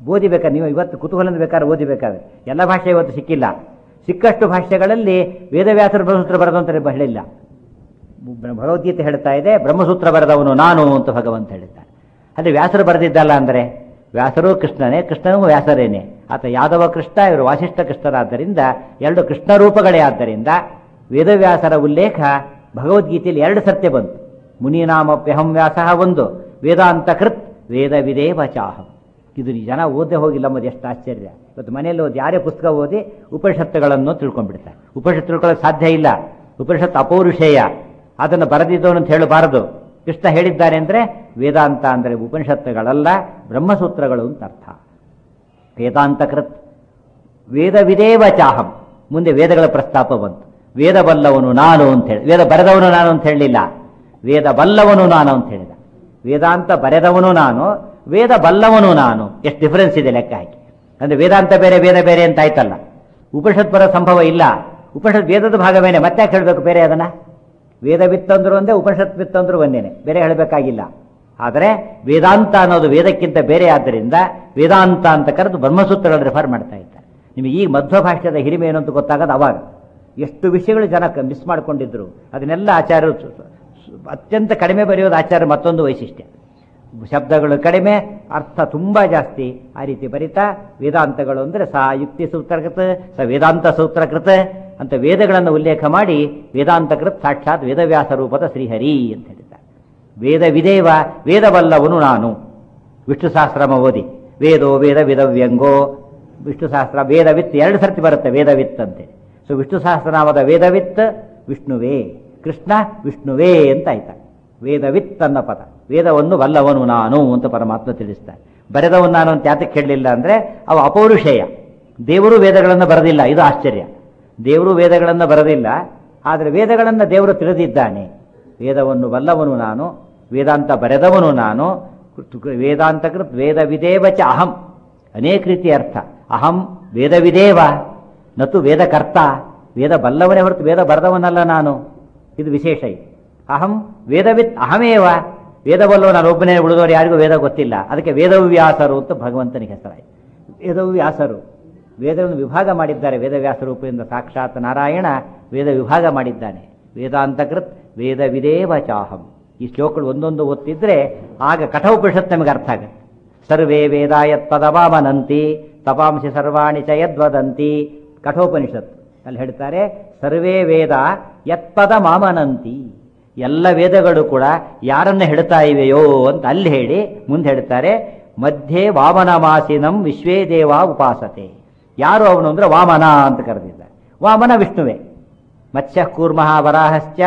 ಓದಿಬೇಕಾದ್ರೆ ನೀವು ಇವತ್ತು ಕುತೂಹಲದ ಬೇಕಾದ್ರೆ ಓದಿಬೇಕಾದ್ರೆ ಎಲ್ಲ ಭಾಷೆ ಇವತ್ತು ಸಿಕ್ಕಿಲ್ಲ ಸಿಕ್ಕಷ್ಟು ಭಾಷೆಗಳಲ್ಲಿ ವೇದವ್ಯಾಸರು ಬ್ರಹ್ಮಸೂತ್ರ ಬರೆದು ಅಂತ ಹೇಳಿಲ್ಲ ಭಗವದ್ಗೀತೆ ಹೇಳ್ತಾ ಇದೆ ಬ್ರಹ್ಮಸೂತ್ರ ಬರೆದವನು ನಾನು ಅಂತ ಭಗವಂತ ಹೇಳ್ತಾನೆ ಅದೇ ವ್ಯಾಸರು ಬರೆದಿದ್ದಲ್ಲ ಅಂದರೆ ವ್ಯಾಸರು ಕೃಷ್ಣನೇ ಕೃಷ್ಣನೂ ವ್ಯಾಸರೇನೆ ಆತ ಯಾದವ ಕೃಷ್ಣ ಇವರು ವಾಸಿಷ್ಠ ಕೃಷ್ಣರಾದ್ದರಿಂದ ಎರಡು ಕೃಷ್ಣ ರೂಪಗಳೇ ಆದ್ದರಿಂದ ವೇದವ್ಯಾಸರ ಉಲ್ಲೇಖ ಭಗವದ್ಗೀತೆಯಲ್ಲಿ ಎರಡು ಸತ್ಯ ಬಂತು ಮುನಿನಾಮಪ್ಯಹಂ ವ್ಯಾಸ ಒಂದು ವೇದಾಂತ ಕೃತ್ ವೇದ ವಿದೇವ ಚಾಹಂ ಇದು ಜನ ಓದೇ ಹೋಗಿಲ್ಲ ಅನ್ನೋದು ಎಷ್ಟು ಆಶ್ಚರ್ಯ ಇವತ್ತು ಮನೆಯಲ್ಲಿ ಓದಿ ಯಾರೇ ಪುಸ್ತಕ ಓದಿ ಉಪನಿಷತ್ತುಗಳನ್ನು ತಿಳ್ಕೊಂಡ್ಬಿಡ್ತಾರೆ ಉಪನಿಷತ್ತು ತಿಳ್ಕೊಳ್ಳೋಕೆ ಸಾಧ್ಯ ಇಲ್ಲ ಉಪನಿಷತ್ತು ಅಪೌರುಷೇಯ ಅದನ್ನು ಬರೆದಿದ್ದವನು ಅಂತ ಹೇಳಬಾರದು ಕೃಷ್ಣ ಹೇಳಿದ್ದಾರೆ ಅಂದರೆ ವೇದಾಂತ ಅಂದರೆ ಉಪನಿಷತ್ತುಗಳಲ್ಲ ಬ್ರಹ್ಮಸೂತ್ರಗಳು ಅಂತ ಅರ್ಥ ವೇದಾಂತಕೃತ್ ವೇದ ವಿದೇವ ಚಾಹಂ ಮುಂದೆ ವೇದಗಳ ಪ್ರಸ್ತಾಪ ಬಂತು ವೇದ ಬಲ್ಲವನು ನಾನು ಅಂತ ಹೇಳಿ ವೇದ ಬರೆದವನು ನಾನು ಅಂತ ಹೇಳಲಿಲ್ಲ ವೇದ ಬಲ್ಲವನು ನಾನು ಅಂತ ಹೇಳಿದ ವೇದಾಂತ ಬರೆದವನು ನಾನು ವೇದ ಬಲ್ಲವನು ನಾನು ಎಷ್ಟು ಡಿಫರೆನ್ಸ್ ಇದೆ ಲೆಕ್ಕ ಹಾಕಿ ಅಂದ್ರೆ ವೇದಾಂತ ಬೇರೆ ವೇದ ಬೇರೆ ಅಂತ ಆಯ್ತಲ್ಲ ಉಪನಿಷತ್ ಬರೋ ಸಂಭವ ಇಲ್ಲ ಉಪನಿಷತ್ ವೇದದ ಭಾಗವೇನೆ ಮತ್ತೆ ಯಾಕೆ ಹೇಳಬೇಕು ಬೇರೆ ಅದನ್ನ ವೇದ ಬಿತ್ತಂದ್ರು ಒಂದೇ ಉಪನಿಷತ್ ಬಿತ್ತಂದ್ರು ಒಂದೇನೆ ಬೇರೆ ಹೇಳಬೇಕಾಗಿಲ್ಲ ಆದರೆ ವೇದಾಂತ ಅನ್ನೋದು ವೇದಕ್ಕಿಂತ ಬೇರೆ ಆದ್ದರಿಂದ ವೇದಾಂತ ಅಂತ ಕರೆದು ಬ್ರಹ್ಮಸೂತ್ರಗಳು ರೆಫರ್ ಮಾಡ್ತಾ ಇದ್ದಾರೆ ನಿಮಗೆ ಈ ಮಧ್ವ ಭಾಷ್ಯದ ಹಿರಿಮೆ ಏನು ಅಂತ ಗೊತ್ತಾಗೋದು ಅವಾಗ ಎಷ್ಟು ವಿಷಯಗಳು ಜನ ಮಿಸ್ ಮಾಡ್ಕೊಂಡಿದ್ರು ಅದನ್ನೆಲ್ಲ ಆಚಾರ್ಯರು ಸು- ಸು- ಅತ್ಯಂತ ಕಡಿಮೆ ಬರೆಯೋದು ಆಚಾರ್ಯ ಮತ್ತೊಂದು ವೈಶಿಷ್ಟ್ಯ ಶಬ್ದಗಳು ಕಡಿಮೆ ಅರ್ಥ ತುಂಬ ಜಾಸ್ತಿ ಆ ರೀತಿ ಬರಿತಾ ವೇದಾಂತಗಳು ಅಂದರೆ ಸಾ ಯುಕ್ತಿ ಸೂತ್ರಕೃತ ಸ ವೇದಾಂತ ಸೂತ್ರಕೃತ ಅಂತ ವೇದಗಳನ್ನು ಉಲ್ಲೇಖ ಮಾಡಿ ವೇದಾಂತಕೃತ್ ಸಾಕ್ಷಾತ್ ವೇದವ್ಯಾಸ ರೂಪದ ಶ್ರೀಹರಿ ಅಂತ ಹೇಳಿದ್ದಾರೆ ವೇದ ವಿದೇವ ವೇದವಲ್ಲವನು ನಾನು ವಿಷ್ಣು ಸಹಸ್ರಮ ಓದಿ ವೇದೋ ವೇದ ವೇದವ್ಯಂಗೋ ವಿಷ್ಣು ಸಹಸ್ರ ವೇದವಿತ್ ಎರಡು ಸರ್ತಿ ಬರುತ್ತೆ ವೇದವಿತ್ ಅಂತೆ ಸೊ ವಿಷ್ಣು ಸಹಸ್ರನಾಮದ ವೇದವಿತ್ ವಿಷ್ಣುವೇ ಕೃಷ್ಣ ವಿಷ್ಣುವೇ ಅಂತ ಆಯ್ತಾ ವೇದವಿತ್ ಅನ್ನೋ ಪದ ವೇದವನ್ನು ಬಲ್ಲವನು ನಾನು ಅಂತ ಪರಮಾತ್ಮ ತಿಳಿಸ್ತಾರೆ ಬರೆದವನು ನಾನು ಅಂತ ಯಾತಕ್ಕೆ ಹೇಳಲಿಲ್ಲ ಅಂದರೆ ಅವು ಅಪೌರುಷೇಯ ದೇವರು ವೇದಗಳನ್ನು ಬರೆದಿಲ್ಲ ಇದು ಆಶ್ಚರ್ಯ ದೇವರು ವೇದಗಳನ್ನು ಬರೆದಿಲ್ಲ ಆದರೆ ವೇದಗಳನ್ನು ದೇವರು ತಿಳಿದಿದ್ದಾನೆ ವೇದವನ್ನು ಬಲ್ಲವನು ನಾನು ವೇದಾಂತ ಬರೆದವನು ನಾನು ವೇದಾಂತಕೃತ್ ವೇದ ವಿದೇವ ಚ ಅಹಂ ಅನೇಕ ರೀತಿಯ ಅರ್ಥ ಅಹಂ ವೇದವಿದೇವ ನತು ವೇದಕರ್ತ ವೇದ ಬಲ್ಲವನೇ ಹೊರತು ವೇದ ಬರೆದವನಲ್ಲ ನಾನು ಇದು ವಿಶೇಷ ಇದು ಅಹಂ ವೇದವಿತ್ ಅಹಮೇವ ವೇದ ಬಲ್ಲವ ನಾನು ಒಬ್ಬನೇ ಉಳಿದವರು ಯಾರಿಗೂ ವೇದ ಗೊತ್ತಿಲ್ಲ ಅದಕ್ಕೆ ವೇದವ್ಯಾಸರು ಅಂತ ಭಗವಂತನಿಗೆ ಹೆಸರಾಯಿತು ವೇದವ್ಯಾಸರು ವೇದವನ್ನು ವಿಭಾಗ ಮಾಡಿದ್ದಾರೆ ವೇದವ್ಯಾಸ ರೂಪದಿಂದ ಸಾಕ್ಷಾತ್ ನಾರಾಯಣ ವೇದ ವಿಭಾಗ ಮಾಡಿದ್ದಾನೆ ವೇದಾಂತಕೃತ್ ವೇದ ವಿದೇವ ಚಾಹಂ ಈ ಶ್ಲೋಕಗಳು ಒಂದೊಂದು ಓದ್ತಿದ್ರೆ ಆಗ ಕಠೋಪನಿಷತ್ ನಮಗೆ ಅರ್ಥ ಆಗುತ್ತೆ ಸರ್ವೇ ವೇದ ಯತ್ಪದವಾಮನಂತಿ ತಪಾಂಸಿ ಸರ್ವಾಣಿ ಚ ಯದ್ವದಂತಿ ಕಠೋಪನಿಷತ್ ಅಲ್ಲಿ ಹೇಳ್ತಾರೆ ಸರ್ವೇ ವೇದ ಯತ್ಪದ ಮಾಮನಂತಿ ಎಲ್ಲ ವೇದಗಳು ಕೂಡ ಯಾರನ್ನ ಹೇಳ್ತಾ ಇವೆಯೋ ಅಂತ ಅಲ್ಲಿ ಹೇಳಿ ಮುಂದೆ ಹೇಳ್ತಾರೆ ಮಧ್ಯೆ ವಾಮನ ಮಾಸಿನಂ ವಿಶ್ವೇ ದೇವ ಉಪಾಸತೆ ಯಾರು ಅವನು ಅಂದ್ರೆ ವಾಮನ ಅಂತ ಕರೆದಿದ್ದಾರೆ ವಾಮನ ವಿಷ್ಣುವೇ ಮತ್ಸ್ಯ ಕೂರ್ಮಃ ವರಾಹಶ್ಚ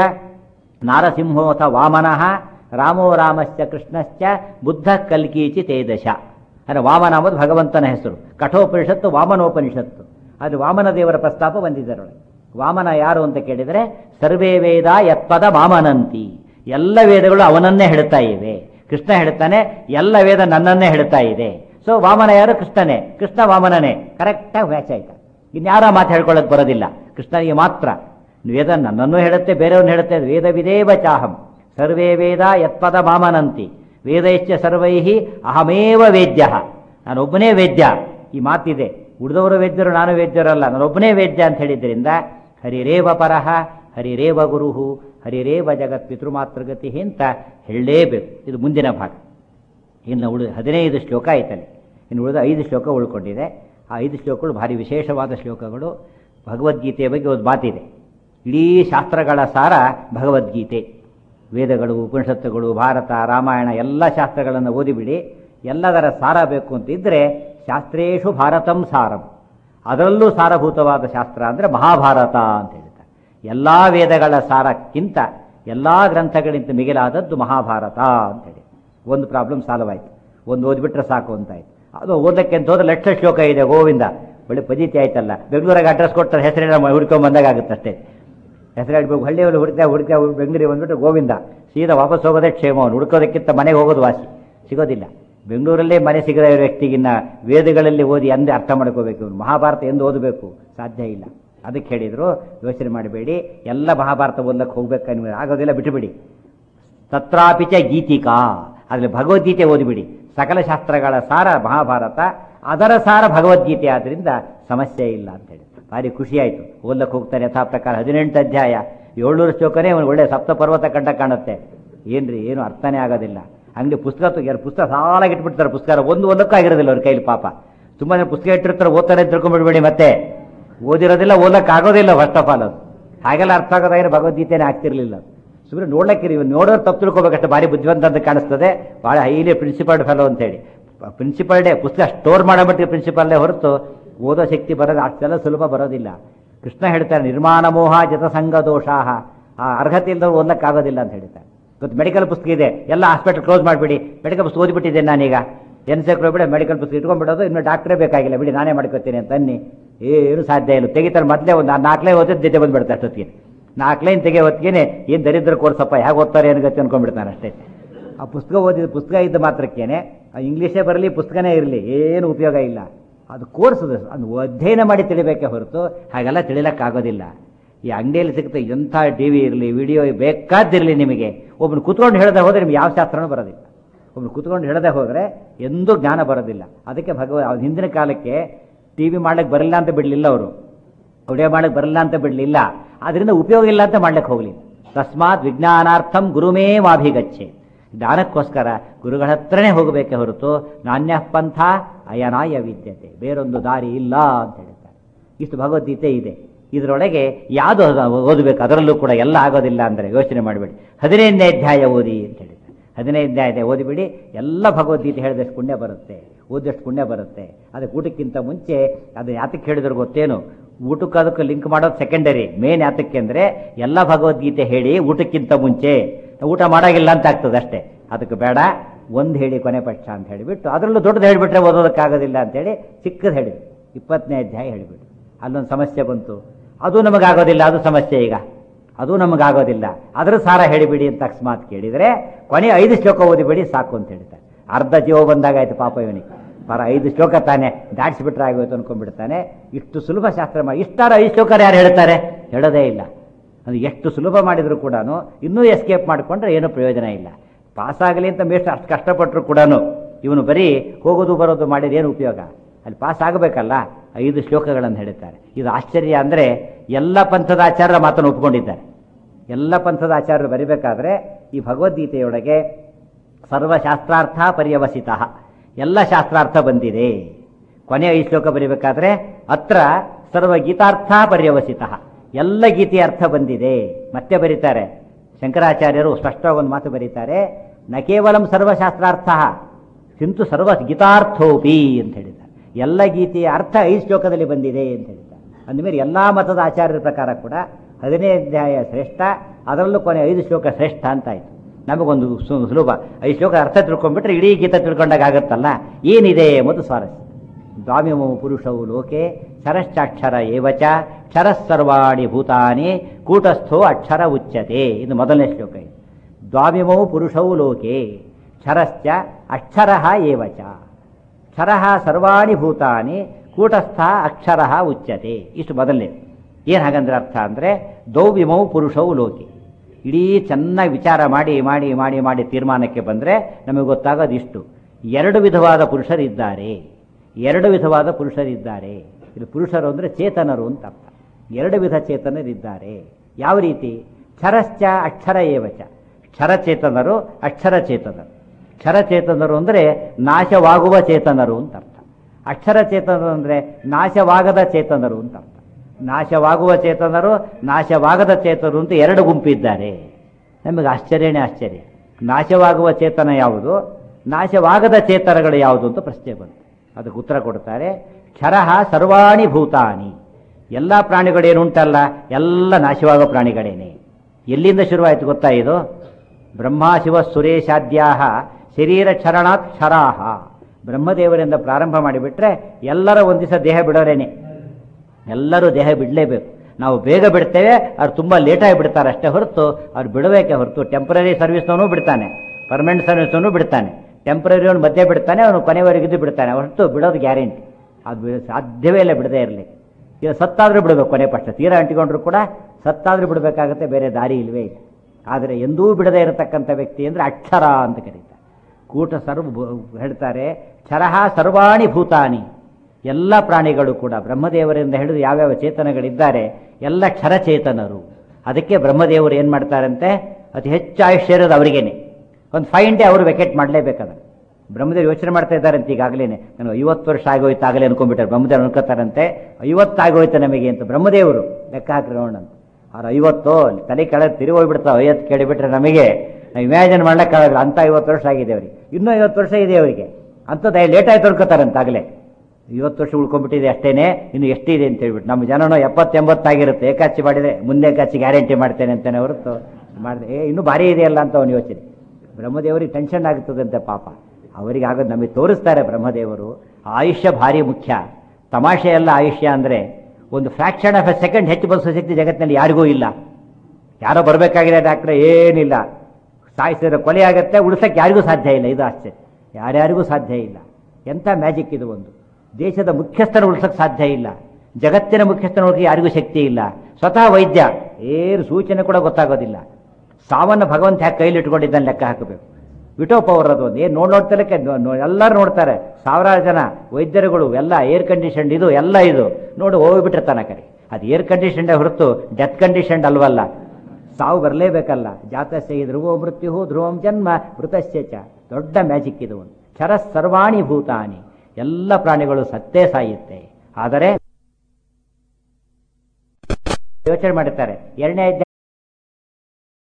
ನಾರಸಿಂಹೋಥ ವಾಮನಃ ರಾಮೋ ರಾಮಶ್ಚ ಕೃಷ್ಣಶ್ಚ ಬುದ್ಧ ಕಲ್ಕೀಚಿ ತೇದಶ ಅಂದರೆ ವಾಮನ ಎಂಬುದು ಭಗವಂತನ ಹೆಸರು ಕಠೋಪನಿಷತ್ತು ವಾಮನೋಪನಿಷತ್ತು ಅದು ವಾಮನ ದೇವರ ಪ್ರಸ್ತಾಪ ಬಂದಿದ್ದರೊಳಗೆ ವಾಮನ ಯಾರು ಅಂತ ಕೇಳಿದರೆ ಸರ್ವೇ ವೇದ ಯತ್ಪದ ವಾಮನಂತಿ ಎಲ್ಲ ವೇದಗಳು ಅವನನ್ನೇ ಹೇಳ್ತಾ ಇವೆ ಕೃಷ್ಣ ಹೇಳ್ತಾನೆ ಎಲ್ಲ ವೇದ ನನ್ನನ್ನೇ ಹೇಳ್ತಾ ಇದೆ ಸೊ ವಾಮನ ಯಾರು ಕೃಷ್ಣನೇ ಕೃಷ್ಣ ವಾಮನನೇ ಕರೆಕ್ಟಾಗಿ ಮ್ಯಾಚ್ ಆಯ್ತಾ ಇನ್ಯಾರ ಮಾತು ಹೇಳ್ಕೊಳ್ಳೋಕೆ ಬರೋದಿಲ್ಲ ಕೃಷ್ಣನಿಗೆ ಮಾತ್ರ ವೇದ ನನ್ನನ್ನು ಹೇಳುತ್ತೆ ಬೇರೆಯವ್ರನ್ನ ಹೇಳುತ್ತೆ ವೇದ ವಿದೇವ ಚಾಹಂ ಸರ್ವೇ ವೇದ ಯತ್ಪದ ಮಾಮನಂತಿ ವೇದೈಶ್ಚ ಸರ್ವೈ ಅಹಮೇವ ವೇದ್ಯ ನಾನೊಬ್ಬನೇ ವೇದ್ಯ ಈ ಮಾತಿದೆ ಉಳಿದವರು ವೇದ್ಯರು ನಾನು ವೇದ್ಯರಲ್ಲ ನಾನೊಬ್ಬನೇ ವೇದ್ಯ ಅಂತ ಹೇಳಿದ್ರಿಂದ ಹರಿರೇವ ಪರಹ ಹರಿರೇವ ಗುರುಹು ಹರಿರೇವ ಜಗತ್ ಪಿತೃಮಾತೃಗತಿ ಅಂತ ಹೇಳಲೇಬೇಕು ಇದು ಮುಂದಿನ ಭಾಗ ಇನ್ನು ಉಳಿ ಹದಿನೈದು ಶ್ಲೋಕ ಆಯ್ತಲ್ಲಿ ಇನ್ನು ಉಳಿದ ಐದು ಶ್ಲೋಕ ಉಳ್ಕೊಂಡಿದೆ ಆ ಐದು ಶ್ಲೋಕಗಳು ಭಾರಿ ವಿಶೇಷವಾದ ಶ್ಲೋಕಗಳು ಭಗವದ್ಗೀತೆಯ ಬಗ್ಗೆ ಒಂದು ಮಾತಿದೆ ಇಡೀ ಶಾಸ್ತ್ರಗಳ ಸಾರ ಭಗವದ್ಗೀತೆ ವೇದಗಳು ಉಪನಿಷತ್ತುಗಳು ಭಾರತ ರಾಮಾಯಣ ಎಲ್ಲ ಶಾಸ್ತ್ರಗಳನ್ನು ಓದಿಬಿಡಿ ಎಲ್ಲದರ ಸಾರ ಬೇಕು ಅಂತಿದ್ದರೆ ಶಾಸ್ತ್ರೇಶು ಭಾರತಂ ಸಾರಂ ಅದರಲ್ಲೂ ಸಾರಭೂತವಾದ ಶಾಸ್ತ್ರ ಅಂದರೆ ಮಹಾಭಾರತ ಅಂತ ಹೇಳ್ತಾರೆ ಎಲ್ಲ ವೇದಗಳ ಸಾರಕ್ಕಿಂತ ಎಲ್ಲ ಗ್ರಂಥಗಳಿಂದ ಮಿಗಿಲಾದದ್ದು ಮಹಾಭಾರತ ಅಂತ ಹೇಳಿ ಒಂದು ಪ್ರಾಬ್ಲಮ್ ಸಾಲ್ವ್ ಆಯಿತು ಒಂದು ಓದ್ಬಿಟ್ರೆ ಸಾಕು ಅಂತಾಯ್ತು ಅದು ಓದಕ್ಕೆ ಅಂತ ಹೋದ್ರೆ ಲಕ್ಷ ಶ್ಲೋಕ ಇದೆ ಗೋವಿಂದ ಒಳ್ಳೆ ಪಜಿತಿ ಆಯ್ತಲ್ಲ ಬೆಂಗಳೂರಾಗ ಅಡ್ರೆಸ್ ಕೊಡ್ತಾರೆ ಹೆಸರಿನ ಹುಡ್ಕೊಂಡ್ ಬಂದಾಗ ಆಗುತ್ತೆ ಅಷ್ಟೇ ಹೆಸರು ಹೇಳ್ಬೇಕು ಹಳ್ಳಿಯಲ್ಲಿ ಹುಡುಕ್ತಾ ಹುಡುಕ್ತಾ ಬೆಂಗಳೂರಿಗೆ ಬಂದ್ಬಿಟ್ಟು ಗೋವಿಂದ ಸೀದಾ ವಾಪಸ್ ಹೋಗೋದೇ ಕ್ಷೇಮ ಅವನು ಹುಡ್ಕೋದಕ್ಕಿಂತ ಮನೆಗೆ ಹೋಗೋದು ವಾಸಿ ಸಿಗೋದಿಲ್ಲ ಬೆಂಗಳೂರಲ್ಲೇ ಮನೆ ಸಿಗದ ವ್ಯಕ್ತಿಗಿನ್ನ ವೇದಗಳಲ್ಲಿ ಓದಿ ಅಂದೇ ಅರ್ಥ ಮಾಡ್ಕೋಬೇಕು ಇವ್ನು. ಮಹಾಭಾರತ ಎಂದು ಓದಬೇಕು ಸಾಧ್ಯ ಇಲ್ಲ ಅದಕ್ಕೆ ಹೇಳಿದರು ಯೋಚನೆ ಮಾಡಬೇಡಿ ಎಲ್ಲ ಮಹಾಭಾರತ ಓದಕ್ಕೆ ಹೋಗ್ಬೇಕು ನಿಮಗೆ ಆಗೋದಿಲ್ಲ ಬಿಟ್ಟುಬಿಡಿ ತತ್ರಾಪಿಚ ಗೀತಿಕಾ ಅದರಲ್ಲಿ ಭಗವದ್ಗೀತೆ ಓದಿಬಿಡಿ ಸಕಲ ಶಾಸ್ತ್ರಗಳ ಸಾರ ಮಹಾಭಾರತ ಅದರ ಸಾರ ಭಗವದ್ಗೀತೆ ಆದ್ರಿಂದ ಸಮಸ್ಯೆ ಇಲ್ಲ ಅಂತ ಹೇಳಿ ಭಾರಿ ಖುಷಿ ಆಯಿತು ಓದಕ್ಕೆ ಹೋಗ್ತಾನೆ ಯಥಾ ಪ್ರಕಾರ ಹದಿನೆಂಟು ಅಧ್ಯಾಯ ಏಳ್ನೂರು ಶ್ಲೋಕನೇ ಒಂದು ಒಳ್ಳೆ ಸಪ್ತ ಪರ್ವತ ಕಂಡ ಕಾಣುತ್ತೆ ಏನ್ರಿ ಏನು ಅರ್ಥನೇ ಆಗೋದಿಲ್ಲ ಅಂಗಡಿ ಪುಸ್ತಕ ತೆಗಿಯಾರ ಪುಸ್ತಕ ಸಾಲಾಗಿ ಇಟ್ಬಿಡ್ತಾರೆ ಪುಸ್ತಕ ಒಂದು ಒಂದಕ್ಕೂ ಆಗಿರೋದಿಲ್ಲ ಅವ್ರ ಕೈಲಿ ಪಾಪ ತುಂಬಾ ಜನ ಪುಸ್ತಕ ಇಟ್ಟಿರ್ತಾರೆ ಓದ್ತಾರೆ ಅಂತ ತಿಳ್ಕೊಂಡ್ಬಿಡ್ಬೇಡಿ ಮತ್ತೆ ಓದಿರೋದಿಲ್ಲ ಓದಕ್ಕೆ ಆಗೋದಿಲ್ಲ ಫಸ್ಟ್ ಆಫ್ ಆಲ್ ಅದು ಹಾಗೆಲ್ಲ ಅರ್ಥ ಆಗೋದಾಗಿರೋ ಭಗವದ್ಗೀತೆನೇ ಆಗ್ತಿರ್ಲಿಲ್ಲ ಸುಮ್ಮನೆ ನೋಡ್ಲಕ್ಕಿರಿ ಇವ್ನು ನೋಡೋರು ತಪ್ಪು ತಿಳ್ಕೊಬೇಕಷ್ಟೇ ಭಾರಿ ಬುದ್ಧಿವಂತ ಅಂತ ಕಾಣಿಸ್ತದೆ ಭಾಳ ಹೈಲಿ ಪ್ರಿನ್ಸಿಪಲ್ಡ್ ಫೆಲೋ ಅಂತೇಳಿ ಪ್ರಿನ್ಸಿಪಲ್ ಡೇ ಪುಸ್ತಕ ಸ್ಟೋರ್ ಮಾಡೋ ಮಟ್ಟಿಗೆ ಪ್ರಿನ್ಸಿಪಲ್ ಡೇ ಹೊರತು ಓದೋ ಶಕ್ತಿ ಬರೋದು ಅಷ್ಟೆಲ್ಲ ಸುಲಭ ಬರೋದಿಲ್ಲ ಕೃಷ್ಣ ಹೇಳ್ತಾರೆ ನಿರ್ಮಾಣ ಮೋಹ ಜತಸಂಗ ದೋಷಾಹ ಆ ಅರ್ಹತೆ ಇಲ್ಲದವ್ರು ಓದಕ್ಕಾಗೋದಿಲ್ಲ ಅಂತ ಹೇಳ್ತಾರೆ ಇವತ್ತು ಮೆಡಿಕಲ್ ಪುಸ್ತಕ ಇದೆ ಎಲ್ಲ ಹಾಸ್ಪಿಟಲ್ ಕ್ಲೋಸ್ ಮಾಡಿಬಿಡಿ ಮೆಡಿಕಲ್ ಪುಸ್ತಕ ಓದಿಬಿಟ್ಟಿದ್ದೇನೆ ನಾನೀಗ ಎನ್ಸೈಕ್ಲೋಬಿಡ ಮೆಡಿಕಲ್ ಪುಸ್ತಕ ಇಟ್ಕೊಂಡ್ಬಿಡೋದು ಇನ್ನು ಡಾಕ್ಟ್ರೇ ಬೇಕಾಗಿಲ್ಲ ಬಿಡಿ ನಾನೇ ಮಾಡ್ಕೊತೀನಿ ಅಂತ ಅನ್ನಿ ಏನು ಸಾಧ್ಯ ಇಲ್ಲ ತೆಗಿತಾರೆ ಮೊದಲೇ ಒಂದು ನಾಲ್ಕಲೇ ಓದಿದ್ದು ಜೊತೆ ಬಂದ್ಬಿಡುತ್ತೆ ಅಷ್ಟೊತ್ತಿಗೆ ನಾಲ್ಕು ಲೈನ್ ತೆಗೆ ಹೊತ್ತಿಗೆ ಏನು ದರಿದ್ರ ಕೋರ್ಸಪ್ಪ ಹೇಗೆ ಓದ್ತಾರೆ ಏನು ಗತಿ ಅನ್ಕೊಂಡ್ಬಿಡ್ತಾನೆ ಅಷ್ಟೇ ಆ ಪುಸ್ತಕ ಓದಿದ ಪುಸ್ತಕ ಇದ್ದ ಮಾತ್ರಕ್ಕೇನೆ ಆ ಇಂಗ್ಲೀಷೇ ಬರಲಿ ಪುಸ್ತಕನೇ ಇರಲಿ ಏನು ಉಪಯೋಗ ಇಲ್ಲ ಅದು ಕೋರ್ಸ್ ಅದು ಅದು ಅಧ್ಯಯನ ಮಾಡಿ ತಿಳಿಬೇಕೇ ಹೊರತು ಹಾಗೆಲ್ಲ ತಿಳಿಲಕ್ಕಾಗೋದಿಲ್ಲ ಈ ಅಂಗಡಿಯಲ್ಲಿ ಸಿಗುತ್ತೆ ಎಂಥ ಟಿ ವಿ ಇರಲಿ ವಿಡಿಯೋ ಬೇಕಾದಿರಲಿ ನಿಮಗೆ ಒಬ್ಬನು ಕೂತ್ಕೊಂಡು ಹೇಳದೆ ಹೋದರೆ ನಿಮ್ಗೆ ಯಾವ ಶಾಸ್ತ್ರನೂ ಬರೋದಿಲ್ಲ ಒಬ್ಬನು ಕೂತ್ಕೊಂಡು ಹೇಳದೆ ಹೋದರೆ ಎಂದೂ ಜ್ಞಾನ ಬರೋದಿಲ್ಲ ಅದಕ್ಕೆ ಭಗವ ಅವ್ರ ಹಿಂದಿನ ಕಾಲಕ್ಕೆ ಟಿ ವಿ ಮಾಡ್ಲಿಕ್ಕೆ ಬರಲಿಲ್ಲ ಅಂತ ಬಿಡಲಿಲ್ಲ ಅವರು ವಿಡಿಯೋ ಮಾಡಕ್ಕೆ ಬರಲ್ಲ ಅಂತ ಬಿಡಲಿಲ್ಲ ಅದರಿಂದ ಉಪಯೋಗ ಇಲ್ಲ ಅಂತ ಮಾಡ್ಲಿಕ್ಕೆ ಹೋಗಲಿ ತಸ್ಮಾತ್ ವಿಜ್ಞಾನಾರ್ಥಂ ಗುರುಮೇ ಮಾಭಿಗಚ್ಚೆ ಜ್ಞಾನಕ್ಕೋಸ್ಕರ ಗುರುಗಳ ಹತ್ರನೇ ಹೋಗಬೇಕೆ ಹೊರತು ನಾಣ್ಯ ಪಂಥ ಅಯನಾಯ ವಿದ್ಯತೆ ಬೇರೊಂದು ದಾರಿ ಇಲ್ಲ ಅಂತ ಹೇಳ್ತಾರೆ ಇಷ್ಟು ಭಗವದ್ಗೀತೆ ಇದೆ ಇದರೊಳಗೆ ಯಾವುದು ಓದಬೇಕು ಅದರಲ್ಲೂ ಕೂಡ ಎಲ್ಲ ಆಗೋದಿಲ್ಲ ಅಂದರೆ ಯೋಚನೆ ಮಾಡಬೇಡಿ ಹದಿನೈದನೇ ಅಧ್ಯಾಯ ಓದಿ ಅಂತ ಹೇಳಿದ್ದಾರೆ ಹದಿನೈದನೇ ಅಧ್ಯಾಯ ಓದಿಬಿಡಿ ಎಲ್ಲ ಭಗವದ್ಗೀತೆ ಹೇಳಿದಷ್ಟು ಪುಣ್ಯ ಬರುತ್ತೆ ಓದಷ್ಟು ಪುಣ್ಯ ಬರುತ್ತೆ ಅದಕ್ಕೆ ಊಟಕ್ಕಿಂತ ಮುಂಚೆ ಅದು ಯಾತಕ್ಕೆ ಹೇಳಿದ್ರು ಗೊತ್ತೇನು ಊಟಕ್ಕೆ ಅದಕ್ಕೆ ಲಿಂಕ್ ಮಾಡೋದು ಸೆಕೆಂಡರಿ ಮೇನ್ ಯಾತಕ್ಕೆ ಅಂದರೆ ಎಲ್ಲ ಭಗವದ್ಗೀತೆ ಹೇಳಿ ಊಟಕ್ಕಿಂತ ಮುಂಚೆ ಊಟ ಮಾಡೋಗಿಲ್ಲ ಅಂತ ಆಗ್ತದೆ ಅಷ್ಟೇ ಅದಕ್ಕೆ ಬೇಡ ಒಂದು ಹೇಳಿ ಕೊನೆ ಪಕ್ಷ ಅಂತ ಹೇಳಿಬಿಟ್ಟು ಅದರಲ್ಲೂ ದೊಡ್ಡದು ಹೇಳಿಬಿಟ್ರೆ ಓದೋದಕ್ಕಾಗೋದಿಲ್ಲ ಅಂತೇಳಿ ಚಿಕ್ಕದು ಹೇಳಿದ್ರು ಇಪ್ಪತ್ತನೇ ಅಧ್ಯಾಯ ಹೇಳಿಬಿಟ್ಟು ಅಲ್ಲೊಂದು ಸಮಸ್ಯೆ ಬಂತು ಅದು ನಮಗಾಗೋದಿಲ್ಲ ಅದು ಸಮಸ್ಯೆ ಈಗ ಅದು ನಮಗಾಗೋದಿಲ್ಲ ಅದರ ಸಾರ ಹೇಳಿಬಿಡಿ ಅಂತ ಅಕಸ್ಮಾತ್ ಕೇಳಿದರೆ ಕೊನೆ ಐದು ಶ್ಲೋಕ ಓದಿಬಿಡಿ ಸಾಕು ಅಂತ ಹೇಳ್ತಾರೆ ಅರ್ಧ ಜೀವ ಬಂದಾಗಾಯ್ತು ಪಾಪ ಇವನಿಗೆ ಪರ ಐದು ಶ್ಲೋಕ ತಾನೆ ದಾಟಿಸ್ಬಿಟ್ರೆ ಆಗೋಯ್ತು ಅನ್ಕೊಂಡ್ಬಿಡ್ತಾನೆ ಇಷ್ಟು ಸುಲಭ ಶಾಸ್ತ್ರ ಮಾಡಿ ಇಷ್ಟಾರ ಐದು ಶ್ಲೋಕರು ಯಾರು ಹೇಳ್ತಾರೆ ಹೇಳೋದೇ ಇಲ್ಲ ಅದು ಎಷ್ಟು ಸುಲಭ ಮಾಡಿದ್ರು ಕೂಡ ಇನ್ನೂ ಎಸ್ಕೇಪ್ ಮಾಡಿಕೊಂಡ್ರೆ ಏನೂ ಪ್ರಯೋಜನ ಇಲ್ಲ ಪಾಸ್ ಆಗಲಿ ಅಂತ ಮೇಸ್ಟ್ ಅಷ್ಟು ಕಷ್ಟಪಟ್ಟರು ಕೂಡ ಇವನು ಬರೀ ಹೋಗೋದು ಬರೋದು ಮಾಡಿದ ಏನು ಉಪಯೋಗ ಅಲ್ಲಿ ಪಾಸ್ ಆಗಬೇಕಲ್ಲ ಐದು ಶ್ಲೋಕಗಳನ್ನು ಹೇಳ್ತಾರೆ ಇದು ಆಶ್ಚರ್ಯ ಅಂದರೆ ಎಲ್ಲ ಪಂಥದ ಆಚಾರ್ಯರ ಮಾತನ್ನು ಒಪ್ಕೊಂಡಿದ್ದಾರೆ ಎಲ್ಲ ಪಂಥದ ಆಚಾರ್ಯರು ಬರಿಬೇಕಾದ್ರೆ ಈ ಭಗವದ್ಗೀತೆಯೊಳಗೆ ಸರ್ವಶಾಸ್ತ್ರಾರ್ಥ ಪರ್ಯವಸಿತ ಎಲ್ಲ ಶಾಸ್ತ್ರಾರ್ಥ ಬಂದಿದೆ ಕೊನೆ ಐದು ಶ್ಲೋಕ ಬರಿಬೇಕಾದ್ರೆ ಅತ್ರ ಸರ್ವಗೀತಾರ್ಥ ಪರ್ಯವಸಿತ ಎಲ್ಲ ಗೀತೆಯ ಅರ್ಥ ಬಂದಿದೆ ಮತ್ತೆ ಬರೀತಾರೆ ಶಂಕರಾಚಾರ್ಯರು ಸ್ಪಷ್ಟವಾಗಿ ಒಂದು ಮಾತು ಬರೀತಾರೆ ನ ಕೇವಲಂ ಸರ್ವಶಾಸ್ತ್ರಾರ್ಥ ಕಿಂತು ಸರ್ವ ಗೀತಾರ್ಥೋಪಿ ಅಂತ ಹೇಳಿದ್ದಾರೆ ಎಲ್ಲ ಗೀತೆಯ ಅರ್ಥ ಐದು ಶ್ಲೋಕದಲ್ಲಿ ಬಂದಿದೆ ಅಂತ ಹೇಳಿದ್ದಾರೆ ಅಂದಮೇಲೆ ಎಲ್ಲ ಮತದ ಆಚಾರ್ಯರ ಪ್ರಕಾರ ಕೂಡ ಹದಿನೈದು ಅಧ್ಯಾಯ ಶ್ರೇಷ್ಠ ಅದರಲ್ಲೂ ಕೊನೆ ಐದು ಶ್ಲೋಕ ಶ್ರೇಷ್ಠ ಅಂತಾಯ್ತು ನಮಗೊಂದು ಸು- ಸುಲಭ ಐದು ಶ್ಲೋಕ ಅರ್ಥ ತಿಳ್ಕೊಂಡ್ಬಿಟ್ರೆ ಇಡೀ ಗೀತೆ ತಿಳ್ಕೊಂಡಾಗ ಆಗುತ್ತಲ್ಲ ಏನಿದೆ ಎಂಬುದು ಸ್ವಾರಸ್ಯ ದ್ವಾಮಿಮೋ ಪುರುಷವು ಲೋಕೆ ಕ್ಷರಶ್ಚಾಕ್ಷರ ಏವಚ ಕ್ಷರಸ್ಸರ್ವಾಣಿ ಭೂತಾನಿ ಕೂಟಸ್ಥೋ ಅಕ್ಷರ ಉಚ್ಯತೆ ಇದು ಮೊದಲನೇ ಶ್ಲೋಕ ಇದು ದ್ವಾಮಿಮೌ ಪುರುಷವು ಲೋಕೆ ಕ್ಷರಶ್ಚ ಅಕ್ಷರ ಏವಚ ಕ್ಷರ ಸರ್ವಾಣಿ ಭೂತಾನಿ ಕೂಟಸ್ಥ ಅಕ್ಷರ ಉಚ್ಯತೆ ಇಷ್ಟು ಮೊದಲನೇ ಏನು ಹಾಗಂದ್ರೆ ಅರ್ಥ ಅಂದರೆ ದೌವಿಮೌ ಪುರುಷವು ಲೋಕೆ ಇಡೀ ಚೆನ್ನಾಗಿ ವಿಚಾರ ಮಾಡಿ ಮಾಡಿ ಮಾಡಿ ಮಾಡಿ ತೀರ್ಮಾನಕ್ಕೆ ಬಂದರೆ ನಮಗೆ ಗೊತ್ತಾಗೋದು ಇಷ್ಟು ಎರಡು ವಿಧವಾದ ಪುರುಷರಿದ್ದಾರೆ ಎರಡು ವಿಧವಾದ ಪುರುಷರಿದ್ದಾರೆ ಇದು ಪುರುಷರು ಅಂದರೆ ಚೇತನರು ಅಂತ ಅರ್ಥ ಎರಡು ವಿಧ ಚೇತನರಿದ್ದಾರೆ ಯಾವ ರೀತಿ ಕ್ಷರಶ್ಚ ಅಕ್ಷರ ಏವಚ ಕ್ಷರಚೇತನರು ಅಕ್ಷರ ಚೇತನರು ಕ್ಷರಚೇತನರು ಅಂದರೆ ನಾಶವಾಗುವ ಚೇತನರು ಅಂತ ಅರ್ಥ ಅಕ್ಷರ ಚೇತನರು ಅಂದರೆ ನಾಶವಾಗದ ಚೇತನರು ಅಂತ ಅರ್ಥ ನಾಶವಾಗುವ ಚೇತನರು ನಾಶವಾಗದ ಚೇತನರು ಅಂತ ಎರಡು ಗುಂಪಿದ್ದಾರೆ ನಮಗೆ ಆಶ್ಚರ್ಯನೇ ಆಶ್ಚರ್ಯ ನಾಶವಾಗುವ ಚೇತನ ಯಾವುದು ನಾಶವಾಗದ ಚೇತನಗಳು ಯಾವುದು ಅಂತ ಪ್ರಶ್ನೆ ಬಂತು ಅದಕ್ಕೆ ಉತ್ತರ ಕೊಡ್ತಾರೆ ಕ್ಷರಃ ಸರ್ವಾಣಿ ಭೂತಾನಿ ಎಲ್ಲ ಪ್ರಾಣಿಗಳೇನುಂಟಲ್ಲ ಎಲ್ಲ ನಾಶವಾಗೋ ಪ್ರಾಣಿಗಳೇನೆ ಎಲ್ಲಿಂದ ಶುರುವಾಯಿತು ಗೊತ್ತಾ ಇದು ಬ್ರಹ್ಮ ಶಿವ ಸುರೇಶಾದ್ಯಾಹ ಶರೀರ ಕ್ಷರಣಾತ್ ಕ್ಷರಾಹ ಬ್ರಹ್ಮದೇವರಿಂದ ಪ್ರಾರಂಭ ಮಾಡಿಬಿಟ್ರೆ ಎಲ್ಲರ ಒಂದು ದಿವಸ ದೇಹ ಬಿಡೋರೇನೆ ಎಲ್ಲರೂ ದೇಹ ಬಿಡಲೇಬೇಕು ನಾವು ಬೇಗ ಬಿಡ್ತೇವೆ ಅವ್ರು ತುಂಬ ಲೇಟಾಗಿ ಬಿಡ್ತಾರೆ ಅಷ್ಟೇ ಹೊರತು ಅವ್ರು ಬಿಡಬೇಕೆ ಹೊರತು ಟೆಂಪ್ರರಿ ಸರ್ವಿಸ್ನವನು ಬಿಡ್ತಾನೆ ಪರ್ಮನೆಂಟ್ ಸರ್ವಿಸ್ನವನು ಬಿಡ್ತಾನೆ ಟೆಂಪ್ರರಿ ಅವನು ಮಧ್ಯೆ ಬಿಡ್ತಾನೆ ಅವನು ಕೊನೆವರೆಗಿದ್ದು ಬಿಡ್ತಾನೆ ಹೊರತು ಬಿಡೋದು ಗ್ಯಾರಂಟಿ ಅದು ಬಿಡ- ಸಾಧ್ಯವೇ ಇಲ್ಲ ಬಿಡದೇ ಇರಲಿ ಈಗ ಸತ್ತಾದರೂ ಬಿಡಬೇಕು ಕೊನೆ ಪಕ್ಷ ತೀರಾ ಅಂಟಿಕೊಂಡ್ರು ಕೂಡ ಸತ್ತಾದರೂ ಬಿಡಬೇಕಾಗತ್ತೆ ಬೇರೆ ದಾರಿ ಇಲ್ವೇ ಇಲ್ಲ ಆದರೆ ಎಂದೂ ಬಿಡದೇ ಇರತಕ್ಕಂಥ ವ್ಯಕ್ತಿ ಅಂದರೆ ಅಕ್ಷರ ಅಂತ ಕರೀತಾರೆ ಕೂಟ ಸರ್ವ ಭೂ- ಹೇಳ್ತಾರೆ ಕ್ಷರಃ ಸರ್ವಾಣಿ ಭೂತಾನಿ ಎಲ್ಲ ಪ್ರಾಣಿಗಳು ಕೂಡ ಬ್ರಹ್ಮದೇವರಿಂದ ಹಿಡಿದು ಯಾವ್ಯಾವ ಚೇತನಗಳಿದ್ದಾರೆ ಎಲ್ಲ ಕ್ಷರಚೇತನರು ಅದಕ್ಕೆ ಬ್ರಹ್ಮದೇವರು ಏನು ಮಾಡ್ತಾರಂತೆ ಅತಿ ಹೆಚ್ಚು ಆಯುಷ್ಯ ಇರೋದು ಅವರಿಗೇನೆ ಒಂದು ಫೈವ್ ಡೇ ಅವರು ವೆಕೆಟ್ ಮಾಡಲೇಬೇಕಾದ್ರೆ ಬ್ರಹ್ಮದೇವರು ಯೋಚನೆ ಮಾಡ್ತಾ ಇದ್ದಾರಂತೆ ಈಗಾಗಲೇ ನಾನು ಐವತ್ತು ವರ್ಷ ಆಗೋಯ್ತು ಆಗಲೇ ಅನ್ಕೊಂಡ್ಬಿಟ್ಟಾರೆ ಬ್ರಹ್ಮದೇವರು ಅನ್ಕೋತಾರಂತೆ ಐವತ್ತಾಗೋಯ್ತು ನಮಗೆ ಅಂತ ಬ್ರಹ್ಮದೇವರು ಲೆಕ್ಕ ಹಾಕಿ ನೋಡೋಣ ಅಂತ ಅವ್ರು ಐವತ್ತು ತಲೆ ಕೆಳಗೆ ತಿರುಗಿ ಹೋಗ್ಬಿಡ್ತಾವೆ ಐವತ್ತು ಕೇಳಿಬಿಟ್ರೆ ನಮಗೆ ನಾವು ಇಮ್ಯಾಜಿನ್ ಮಾಡ್ಲಿಕ್ಕಾಗಲ್ಲ ಅಂತ ಐವತ್ತು ವರ್ಷ ಆಗಿದೆ ಅವರಿಗೆ ಇನ್ನೂ ಐವತ್ತು ವರ್ಷ ಇದೆ ಅವರಿಗೆ ಅಂಥದ್ದು ಲೇಟ್ ಆಯ್ತು ಅನ್ಕೋತಾರಂತ ಆಗಲೇ ಇವತ್ತು ವರ್ಷ ಉಳ್ಕೊಂಡ್ಬಿಟ್ಟಿದೆ ಅಷ್ಟೇನೆ ಇನ್ನು ಎಷ್ಟಿದೆ ಅಂತ ಹೇಳ್ಬಿಟ್ಟು ನಮ್ಮ ಜನನೂ ಎಪ್ಪತ್ತೆಂಬತ್ತಾಗಿರುತ್ತೆ ಏಕಾಚಿ ಮಾಡಿದೆ ಮುಂದೆ ಏಕಾಚಿ ಗ್ಯಾರಂಟಿ ಮಾಡ್ತೇನೆ ಅಂತಾನೆ ಹೊರತು ಮಾಡಿದೆ ಏ ಇನ್ನೂ ಭಾರಿ ಇದೆಯಲ್ಲ ಅಂತ ಅವನು ಯೋಚನೆ ಬ್ರಹ್ಮದೇವರಿಗೆ ಟೆನ್ಷನ್ ಆಗ್ತದಂತೆ ಪಾಪ ಅವರಿಗೆ ಆಗೋದು ನಮಗೆ ತೋರಿಸ್ತಾರೆ ಬ್ರಹ್ಮದೇವರು ಆಯುಷ್ಯ ಭಾರಿ ಮುಖ್ಯ ತಮಾಷೆ ಎಲ್ಲ ಆಯುಷ್ಯ ಅಂದರೆ ಒಂದು ಫ್ರಾಕ್ಷನ್ ಆಫ್ ಎ ಸೆಕೆಂಡ್ ಹೆಚ್ಚು ಬಲಿಸೋ ಶಕ್ತಿ ಜಗತ್ತಿನಲ್ಲಿ ಯಾರಿಗೂ ಇಲ್ಲ ಯಾರೋ ಬರಬೇಕಾಗಿದೆ ಡಾಕ್ಟ್ರೆ ಏನಿಲ್ಲ ಸಾಯಿಸಿದ್ರೆ ಕೊಲೆ ಆಗುತ್ತೆ ಉಳಿಸಕ್ಕೆ ಯಾರಿಗೂ ಸಾಧ್ಯ ಇಲ್ಲ ಇದು ಆಶ್ಚರ್ಯ ಯಾರ್ಯಾರಿಗೂ ಸಾಧ್ಯ ಇಲ್ಲ ಎಂಥ ಮ್ಯಾಜಿಕ್ ಇದು ಒಂದು ದೇಶದ ಮುಖ್ಯಸ್ಥನ ಉಳಿಸಕ್ಕೆ ಸಾಧ್ಯ ಇಲ್ಲ ಜಗತ್ತಿನ ಮುಖ್ಯಸ್ಥನ ಉಳಿಸಿ ಯಾರಿಗೂ ಶಕ್ತಿ ಇಲ್ಲ ಸ್ವತಃ ವೈದ್ಯ ಏನು ಸೂಚನೆ ಕೂಡ ಗೊತ್ತಾಗೋದಿಲ್ಲ ಸಾವನ್ನು ಭಗವಂತ ಯಾಕೆ ಕೈಲಿ ಇಟ್ಕೊಂಡಿದ್ದಾನೆ ಲೆಕ್ಕ ಹಾಕಬೇಕು ವಿಟೋಪ್ ಅವರದು ಒಂದು ಏನು ನೋಡ್ ನೋಡ್ತಿರಕ್ಕೆ ಎಲ್ಲರೂ ನೋಡ್ತಾರೆ ಸಾವಿರಾರು ಜನ ವೈದ್ಯರುಗಳು ಎಲ್ಲ ಏರ್ ಕಂಡೀಷನ್ ಇದು ಎಲ್ಲ ಇದು ನೋಡಿ ಹೋಗಿಬಿಟ್ಟಿರ್ತಾನೆ ಕಡೆ ಅದು ಏರ್ ಕಂಡೀಷನ್ಡೇ ಹೊರತು ಡೆತ್ ಕಂಡೀಷನ್ ಅಲ್ವಲ್ಲ ಸಾವು ಬರಲೇಬೇಕಲ್ಲ ಜಾತಸ್ಯ ಧ್ರುವೋ ಮೃತ್ಯು ಧ್ರುವಂ ಜನ್ಮ ಮೃತಸ್ಯ ಚ ದೊಡ್ಡ ಮ್ಯಾಜಿಕ್ ಇದು ಒಂದು ಚರ ಸರ್ವಾಣಿ ಭೂತಾನಿ ಎಲ್ಲ ಪ್ರಾಣಿಗಳು ಸತ್ತೇ ಸಾಯುತ್ತೆ ಆದರೆ ಯೋಚನೆ ಮಾಡುತ್ತಾರೆ ಎರಡನೇ ಅಧ್ಯಾಯ